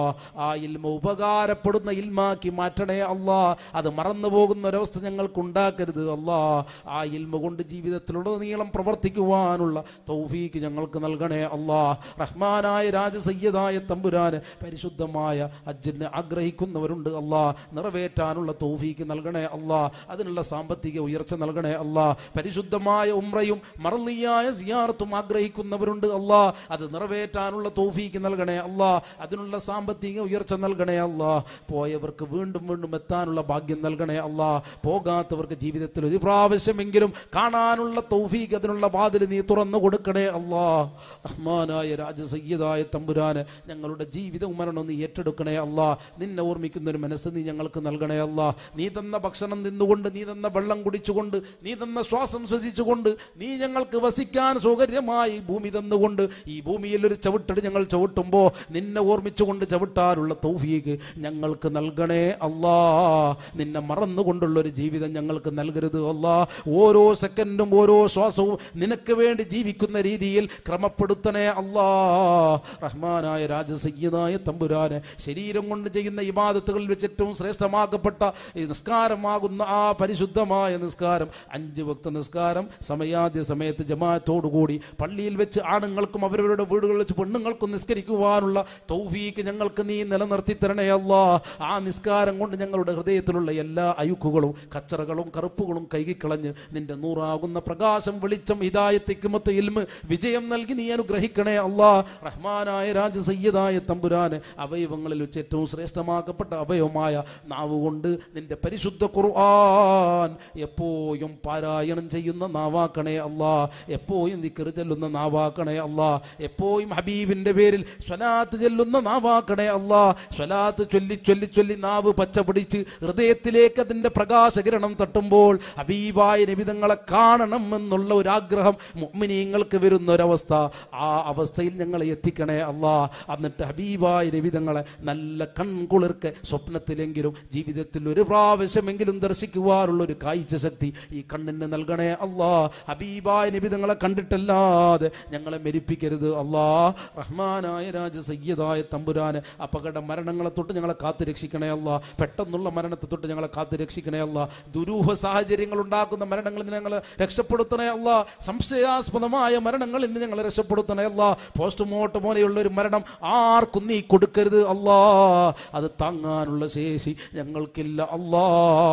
ആ ഇൽമ ഉപകാരപ്പെടുന്ന ഇൽമാക്കി മാറ്റണേ അല്ലാ അത് മറന്നു പോകുന്ന ഒരവസ്ഥ ഞങ്ങൾക്ക് ഉണ്ടാക്കരുത് അല്ലാ ആ ഇൽമ കൊണ്ട് ജീവിതത്തിലുടനീളം പ്രവർത്തിക്കുവാനുള്ള തൗഫീക്ക് ഞങ്ങൾക്ക് നൽകണേ അല്ലാ റഹ്മാനായ രാജസയ്യദായ തമ്പുരാന് പരിശുദ്ധമായ ഹജ്ജിന് ആഗ്രഹിക്കുന്നവരുണ്ട് അല്ലാ നിറവേറ്റാനുള്ള തൗഫീക്ക് നൽകണേ അല്ലാ അതിനുള്ള സാമ്പത്തിക ഉയർച്ച നൽകണേ അല്ലാ പരിശുദ്ധമായ ഉംറയും മറന്നിയായ സിയാർത്തും ആഗ്രഹിക്കുന്നവരുണ്ട് അല്ലാ അത് നിറവേറ്റാനുള്ള തൗഫീക്ക് നൽകണേ അല്ലാ അതിനുള്ള സാമ്പത്തിക ഉയർച്ച നൽകണേ അല്ലാ പോയവർക്ക് വീണ്ടും വീണ്ടും എത്താനുള്ള ഭാഗ്യം നൽകണേ അല്ലാ പോകാത്തവർക്ക് ജീവിതത്തിൽ ഒരു പ്രാവശ്യമെങ്കിലും കാണാനുള്ള തൗഫീക്ക് അതിനുള്ള വാതിൽ നീ തുറന്നു കൊടുക്കണേ അല്ലാ റഹ്മാനായ രാജസയ്യദായ തമ്പുരാന് ഞങ്ങളുടെ ജീവിതവും മരണവും നീ ഏറ്റെടുക്കണേ അല്ലാ നിന്നെ ഓർമ്മിക്കുന്ന ഒരു മനസ്സ് നീ ഞങ്ങൾക്ക് നൽകണേ അല്ലാ നീ തന്ന ഭക്ഷണം നിന്നുകൊണ്ട് നീ തന്ന വെള്ളം കുടിച്ചുകൊണ്ട് നീ തന്ന ശ്വാസം ശ്വസിച്ചുകൊണ്ട് നീ ഞങ്ങൾക്ക് വസിക്കാൻ സൗകര്യമായി ഭൂമി തന്നുകൊണ്ട് ഈ ഭൂമിയിൽ ഒരു ചവിട്ടടി ഞങ്ങൾ ചവിട്ടുമ്പോൾ നിന്നെ ഓർമ്മിച്ചുകൊണ്ട് ചവിട്ടാനുള്ള തൗഫീക്ക് ഞങ്ങൾക്ക് നൽകണേ അല്ലാ നിന്നെ മറന്നുകൊണ്ടുള്ള ഒരു ജീവിതം ഞങ്ങൾക്ക് നൽകരുത് അല്ലാ ഓരോ സെക്കൻഡും ഓരോ ശ്വാസവും നിനക്ക് വേണ്ടി ജീവിക്കുന്ന രീതിയിൽ ക്രമപ്പെടുത്തണേ അല്ലാ റഹ്മാനായ രാജസയ്യനായ തമ്പുരാന് ശരീരം കൊണ്ട് ചെയ്യുന്ന ഇബാദത്തുകളിൽ വെച്ച് ഏറ്റവും ശ്രേഷ്ഠമാക്കപ്പെട്ട ഈ നിസ്കാരമാകുന്ന ആ പരിശുദ്ധമായ നിസ്കാരം അഞ്ച് ഭക്ത നിസ്കാരം സമയാദ്യ സമയത്ത് ജമാഅത്തോടുകൂടി പള്ളിയിൽ വെച്ച് ആണുങ്ങൾക്കും അവരവരുടെ വീടുകളിൽ വെച്ച് പെണ്ണുങ്ങൾക്കും നിസ്കരിക്കുവാനുള്ള തൗഫീക്ക് ഞങ്ങൾക്ക് നീ നിലനിർത്തി തരണേ അല്ലാ ആ നിസ്കാരം കൊണ്ട് ഞങ്ങളുടെ ഹൃദയത്തിലുള്ള എല്ലാ അയുക്കുകളും കച്ചറകളും കറുപ്പുകളും കൈകിക്കളഞ്ഞ് നിന്റെ നൂറാകുന്ന പ്രകാശം വെളിച്ചം ഹിദായത്തിക്കുമത്ത് ഇൽമ് വിജയം നൽകി നീ അനുഗ്രഹിക്കണേ അല്ലാ റഹ്മാനായ രാജസയ്യദായ തമ്പുരാന് അവയവങ്ങളിൽ വെച്ച് ഏറ്റവും ശ്രേഷ്ഠമാക്കപ്പെട്ട അവയവമായ നാവ് കൊണ്ട് നിന്റെ പരിശുദ്ധ ഖുർആൻ എപ്പോഴും പാരായണം ചെയ്യുന്ന നാവാക്കണേ അല്ലാ എപ്പോഴും ദിക്കറ് ചെല്ലുന്ന നാവാക്കണേ അല്ലാ എപ്പോഴും ഹബീബിന്റെ പേരിൽ സ്വലാത്ത് ചെല്ലുന്ന നാവാക്കണേ അല്ലാ സ്വലാത്ത് ചൊല്ലി ചൊല്ലി ചൊല്ലി നാവ് പച്ച പിടിച്ച് ഹൃദയത്തിലേക്ക് അതിന്റെ പ്രകാശകിരണം തട്ടുമ്പോൾ ഹബീബായ നിബിതങ്ങളെ കാണണം എന്നുള്ള ഒരു ആഗ്രഹം മുഅ്മിനീങ്ങൾക്ക് വരുന്ന ഒരവസ്ഥ ആ അവസ്ഥയിൽ ഞങ്ങളെ എത്തിക്കണേ അല്ലാ എന്നിട്ട് ഹബീബായ നിബിതങ്ങളെ നല്ല കൺകുളിർക്ക് സ്വപ്നത്തിലെങ്കിലും ജീവിതത്തിൽ ഒരു പ്രാവശ്യമെങ്കിലും ദർശിക്കുവാനുള്ള ഒരു കാഴ്ച ശക്തി ഈ കണ്ണിന് നൽകണേ അല്ലാ ഹബീബായ നിബിതങ്ങളെ കണ്ടിട്ടല്ലാതെ ഞങ്ങളെ മെരിപ്പിക്കരുത് അല്ലാ റഹ്മാനായ രാജ സയ്യദായ തമ്പുരാന് അപകട മരണങ്ങളെ തൊട്ട് ഞങ്ങളെ കാത്തു രക്ഷിക്കണേ അല്ലാ പെട്ടെന്നുള്ള മരണത്തെ തൊട്ട് ഞങ്ങളെ കാത്തു രക്ഷിക്കണേ അല്ലാ ദുരൂഹ സാഹചര്യങ്ങൾ ഉണ്ടാക്കുന്ന മരണങ്ങളിൽ നിന്ന് ഞങ്ങളെ രക്ഷപ്പെടുത്തണേ അല്ലാ സംശയാസ്പദമായ മരണങ്ങളിൽ നിന്ന് ഞങ്ങളെ രക്ഷപ്പെടുത്തണേ അല്ലാ പോസ്റ്റ്മോർട്ടം പോലെയുള്ള ഒരു മരണം ആർക്കും നീ കൊടുക്കരുത് അല്ലാ അത് താങ്ങാനുള്ള ശേഷി ഞങ്ങൾക്കില്ല അല്ലാ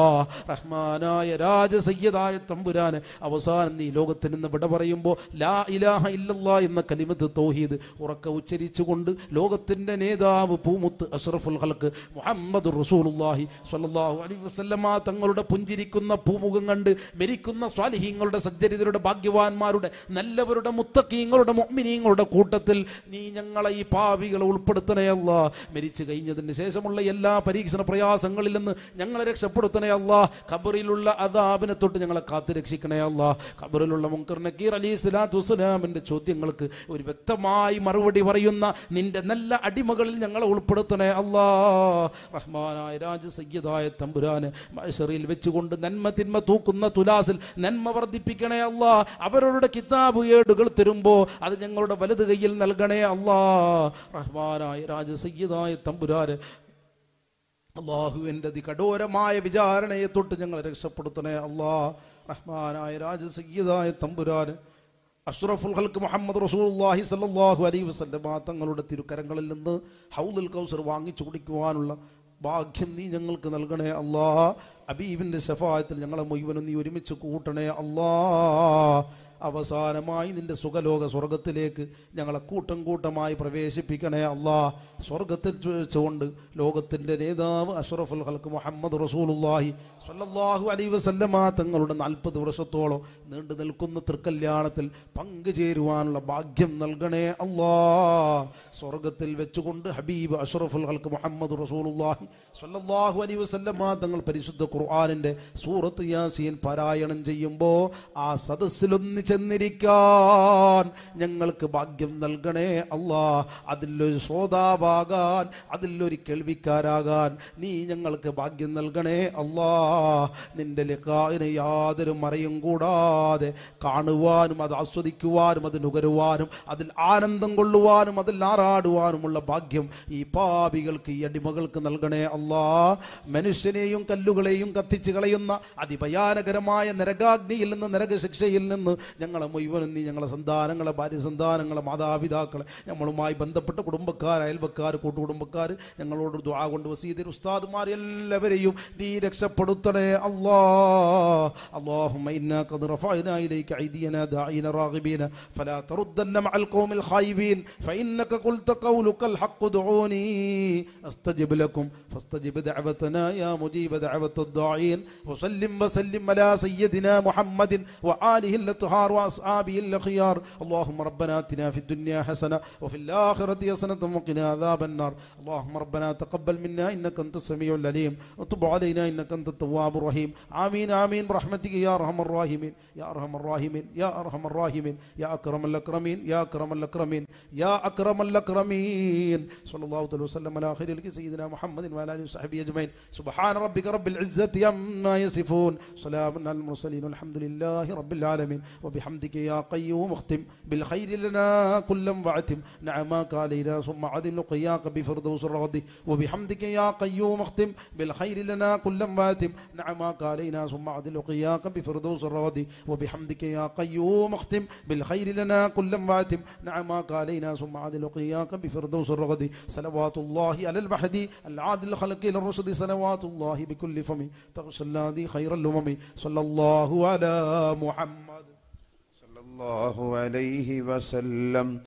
റഹ്മാനായ രാജസയ്യദായ തമ്പുരാന് അവസാനം നീ ലോകത്തിൽ നിന്ന് വിട പറയുമ്പോൾ ലാ ഇലാഹ ഇല്ലല്ലാ എന്ന കലിമത്ത് തൗഹീദ് ഉറക്കെ ഉച്ചരിച്ചുകൊണ്ട് ലോകത്തിന്റെ നേതാവ് പൂമുത്ത് അഷ്റഫുൽ ഹൽക്ക് മുഹമ്മദ് റസൂലുള്ളാഹി സ്വല്ലല്ലാഹു അലൈഹി വസല്ലമ തങ്ങളുടെ പുഞ്ചിരിക്കുന്ന പൂമുഖം കണ്ട് മരിക്കുന്ന സ്വാലിഹീങ്ങളുടെ സജ്ജരിതരുടെ ഭാഗ്യവാന്മാരുടെ നല്ലവരുടെ മുത്തക്കീങ്ങളുടെ മൊമിനീങ്ങളുടെ കൂട്ടത്തിൽ നീ ഞങ്ങളെ ഈ പാവികളെ ഉൾപ്പെടുത്തണേ അല്ല മരിച്ചു കഴിഞ്ഞതിന് ശേഷമുള്ള എല്ലാ പരീക്ഷണ പ്രയാസങ്ങളിൽ നിന്ന് ഞങ്ങളെ രക്ഷപ്പെടുത്തണേ അല്ല ഖബറിലുള്ള അതാബിനെ തൊട്ട് ഞങ്ങളെ കാത്തു രക്ഷിക്കണേ അല്ല ഖബറിലുള്ള മുങ്കർ നക്കീർ അലി സ്വലാത്തു വസ്സലാമിന്റെ ചോദ്യങ്ങൾക്ക് ഒരു വ്യക്തമായി മറുപടി പറയുന്ന നിന്റെ നല്ല അടിമകളിൽ ഞങ്ങളെ ഉൾപ്പെടുത്തണേ അല്ലാ റഹ്മാനായ രാജ സയ്യദായ തമ്പുരാന് മഹ്ശറിൽ വെച്ചുകൊണ്ട് നന്മ തിന്മ തൂക്കുന്ന തുലാസിൽ നന്മ വർദ്ധിപ്പിക്കണേ അല്ലാ അവരുടെ കിതാബ് ഏടുകൾ തരുമ്പോ അത് ഞങ്ങളുടെ വലത് കയ്യിൽ നൽകണേ അല്ലാ റഹ്മാനായ രാജ സയ്യദായ തമ്പുരാന് അള്ളാഹുവിൻ്റെ അതികഠോരമായ വിചാരണയെ തൊട്ട് ഞങ്ങളെ രക്ഷപ്പെടുത്തണേ അള്ളാ റഹ്മാനായ രാജസയ്യദായ തമ്പുരാന് അഷ്റഫുൽ ഹൽക്ക് മുഹമ്മദ് റസൂലുള്ളാഹി സല്ലല്ലാഹു അലൈഹി വസല്ലമ തങ്ങളുടെ തിരുക്കരങ്ങളിൽ നിന്ന് ഹൗദുൽ കൗസർ വാങ്ങിച്ചു കുടിക്കുവാനുള്ള ഭാഗ്യം നീ ഞങ്ങൾക്ക് നൽകണേ അല്ലാ അബീബിന്റെ ശഫായത്തിൽ ഞങ്ങളെ മുഴുവനും നീ ഒരുമിച്ച് കൂട്ടണേ അല്ലാ അവസാനമായി നിന്റെ സുഖലോക സ്വർഗത്തിലേക്ക് ഞങ്ങളെ കൂട്ടം കൂട്ടമായി പ്രവേശിപ്പിക്കണേ അല്ലാ സ്വർഗത്തിൽ വെച്ചുകൊണ്ട് ലോകത്തിന്റെ നേതാവ് അഷ്റഫുൽ ഹൽക്ക് മുഹമ്മദ് റസൂലുള്ളാഹി സ്വല്ലല്ലാഹു അലൈഹി വസല്ലമ തങ്ങളുടെ നാൽപ്പത് വർഷത്തോളം നീണ്ടു നിൽക്കുന്ന തൃക്കല്യാണത്തിൽ പങ്കുചേരുവാനുള്ള ഭാഗ്യം നൽകണേ അല്ലാ സ്വർഗത്തിൽ വെച്ചുകൊണ്ട് ഹബീബ് അഷ്റഫുൽ ഹൽക്ക് മുഹമ്മദ് റസൂലുള്ളാഹി സ്വല്ലല്ലാഹു അലൈഹി വസല്ലമ തങ്ങൾ പരിശുദ്ധ ഖുർആനിന്റെ സൂറത്ത് യാസീൻ പാരായണം ചെയ്യുമ്പോൾ ആ സദസ്സിലൊന്ന് ചെന്നിരിക്കാൻ ഞങ്ങൾക്ക് ഭാഗ്യം നൽകണേ അല്ലാ അതിലൊരു ശ്രോതാവാകാൻ അതിലൊരു കേൾവിക്കാരാകാൻ നീ ഞങ്ങൾക്ക് ഭാഗ്യം നൽകണേ അല്ലാ നിന്റെ ലിഖായിന് യാതൊരു മറയും കൂടാതെ കാണുവാനും അത് ആസ്വദിക്കുവാനും അത് നുകരുവാനും അതിൽ ആനന്ദം കൊള്ളുവാനും അതിൽ ആറാടുവാനുമുള്ള ഭാഗ്യം ഈ പാപികൾക്ക് ഈ അടിമകൾക്ക് നൽകണേ അല്ലാ മനുഷ്യനെയും കല്ലുകളെയും കത്തിച്ചു കളയുന്ന അതിഭയാനകരമായ നരകാഗ്നിയിൽ നിന്ന് നരകശിക്ഷയിൽ നിന്ന് ഞങ്ങളെ മുഴുവനും നീ ഞങ്ങളെ സന്താനങ്ങളെ ഭാര്യ സന്താനങ്ങളെ മാതാപിതാക്കളെ നമ്മളുമായി ബന്ധപ്പെട്ട കുടുംബക്കാർ അയൽവക്കാർ കൂട്ടുകുടുംബക്കാർ ഞങ്ങളോട് ദ്വാ കൊണ്ട് വസീദർ ഉസ്താദുമാർ എല്ലാവരെയും നീ രക്ഷപ്പെടുത്തണേ അല്ലാ اللهم إنا قد رفعنا إليك أيدينا داعين راغبين فلا تردن مع القوم الخايبين فإنك قلت قولك الحق دعوني أستجب لكم فاستجب دعوتنا يا مجيب دعوة الداعين وسلم وسلم على سيدنا محمد وآله الأطهار وأصحابه الأخيار اللهم ربنا آتنا في الدنيا حسنة وفي الآخرة حسنة وقنا عذاب النار اللهم ربنا تقبل منا إنك أنت السميع العليم وتب علينا إنك أنت التواب الرحيم آمين آمين برحمتك يا أرحم الراحمين يا أرحم الراحمين يا أرحم الراحمين يا أكرم الأكرمين يا أكرم الأكرمين يا أكرم الأكرمين صلى الله عليه وسلم على خير الخلق سيدنا محمد وعلى آله وصحبه أجمعين سبحان ربك رب العزة عما يصفون سلام على المرسلين والحمد لله رب العالمين وبحمدك يا قيوم اختم بالخير لنا كلا واعتم نعماك علينا ثم عدل لقياك بفردوس الرغد وبحمدك يا قيوم اختم بالخير لنا كلا واتم نعماك علينا ثم عدل لقياك بفردوس الرغد وبحمدك يا قيوم اختم بالخير لنا كلا واتم نعماك علينا ثم عدل لقياك بفردوس الرغد صلوات الله على المهدي العادل الخلق الى الرشد صلوات الله بكل فم تغشى الذي خير الامم صلى الله على محمد
صلى الله عليه وسلم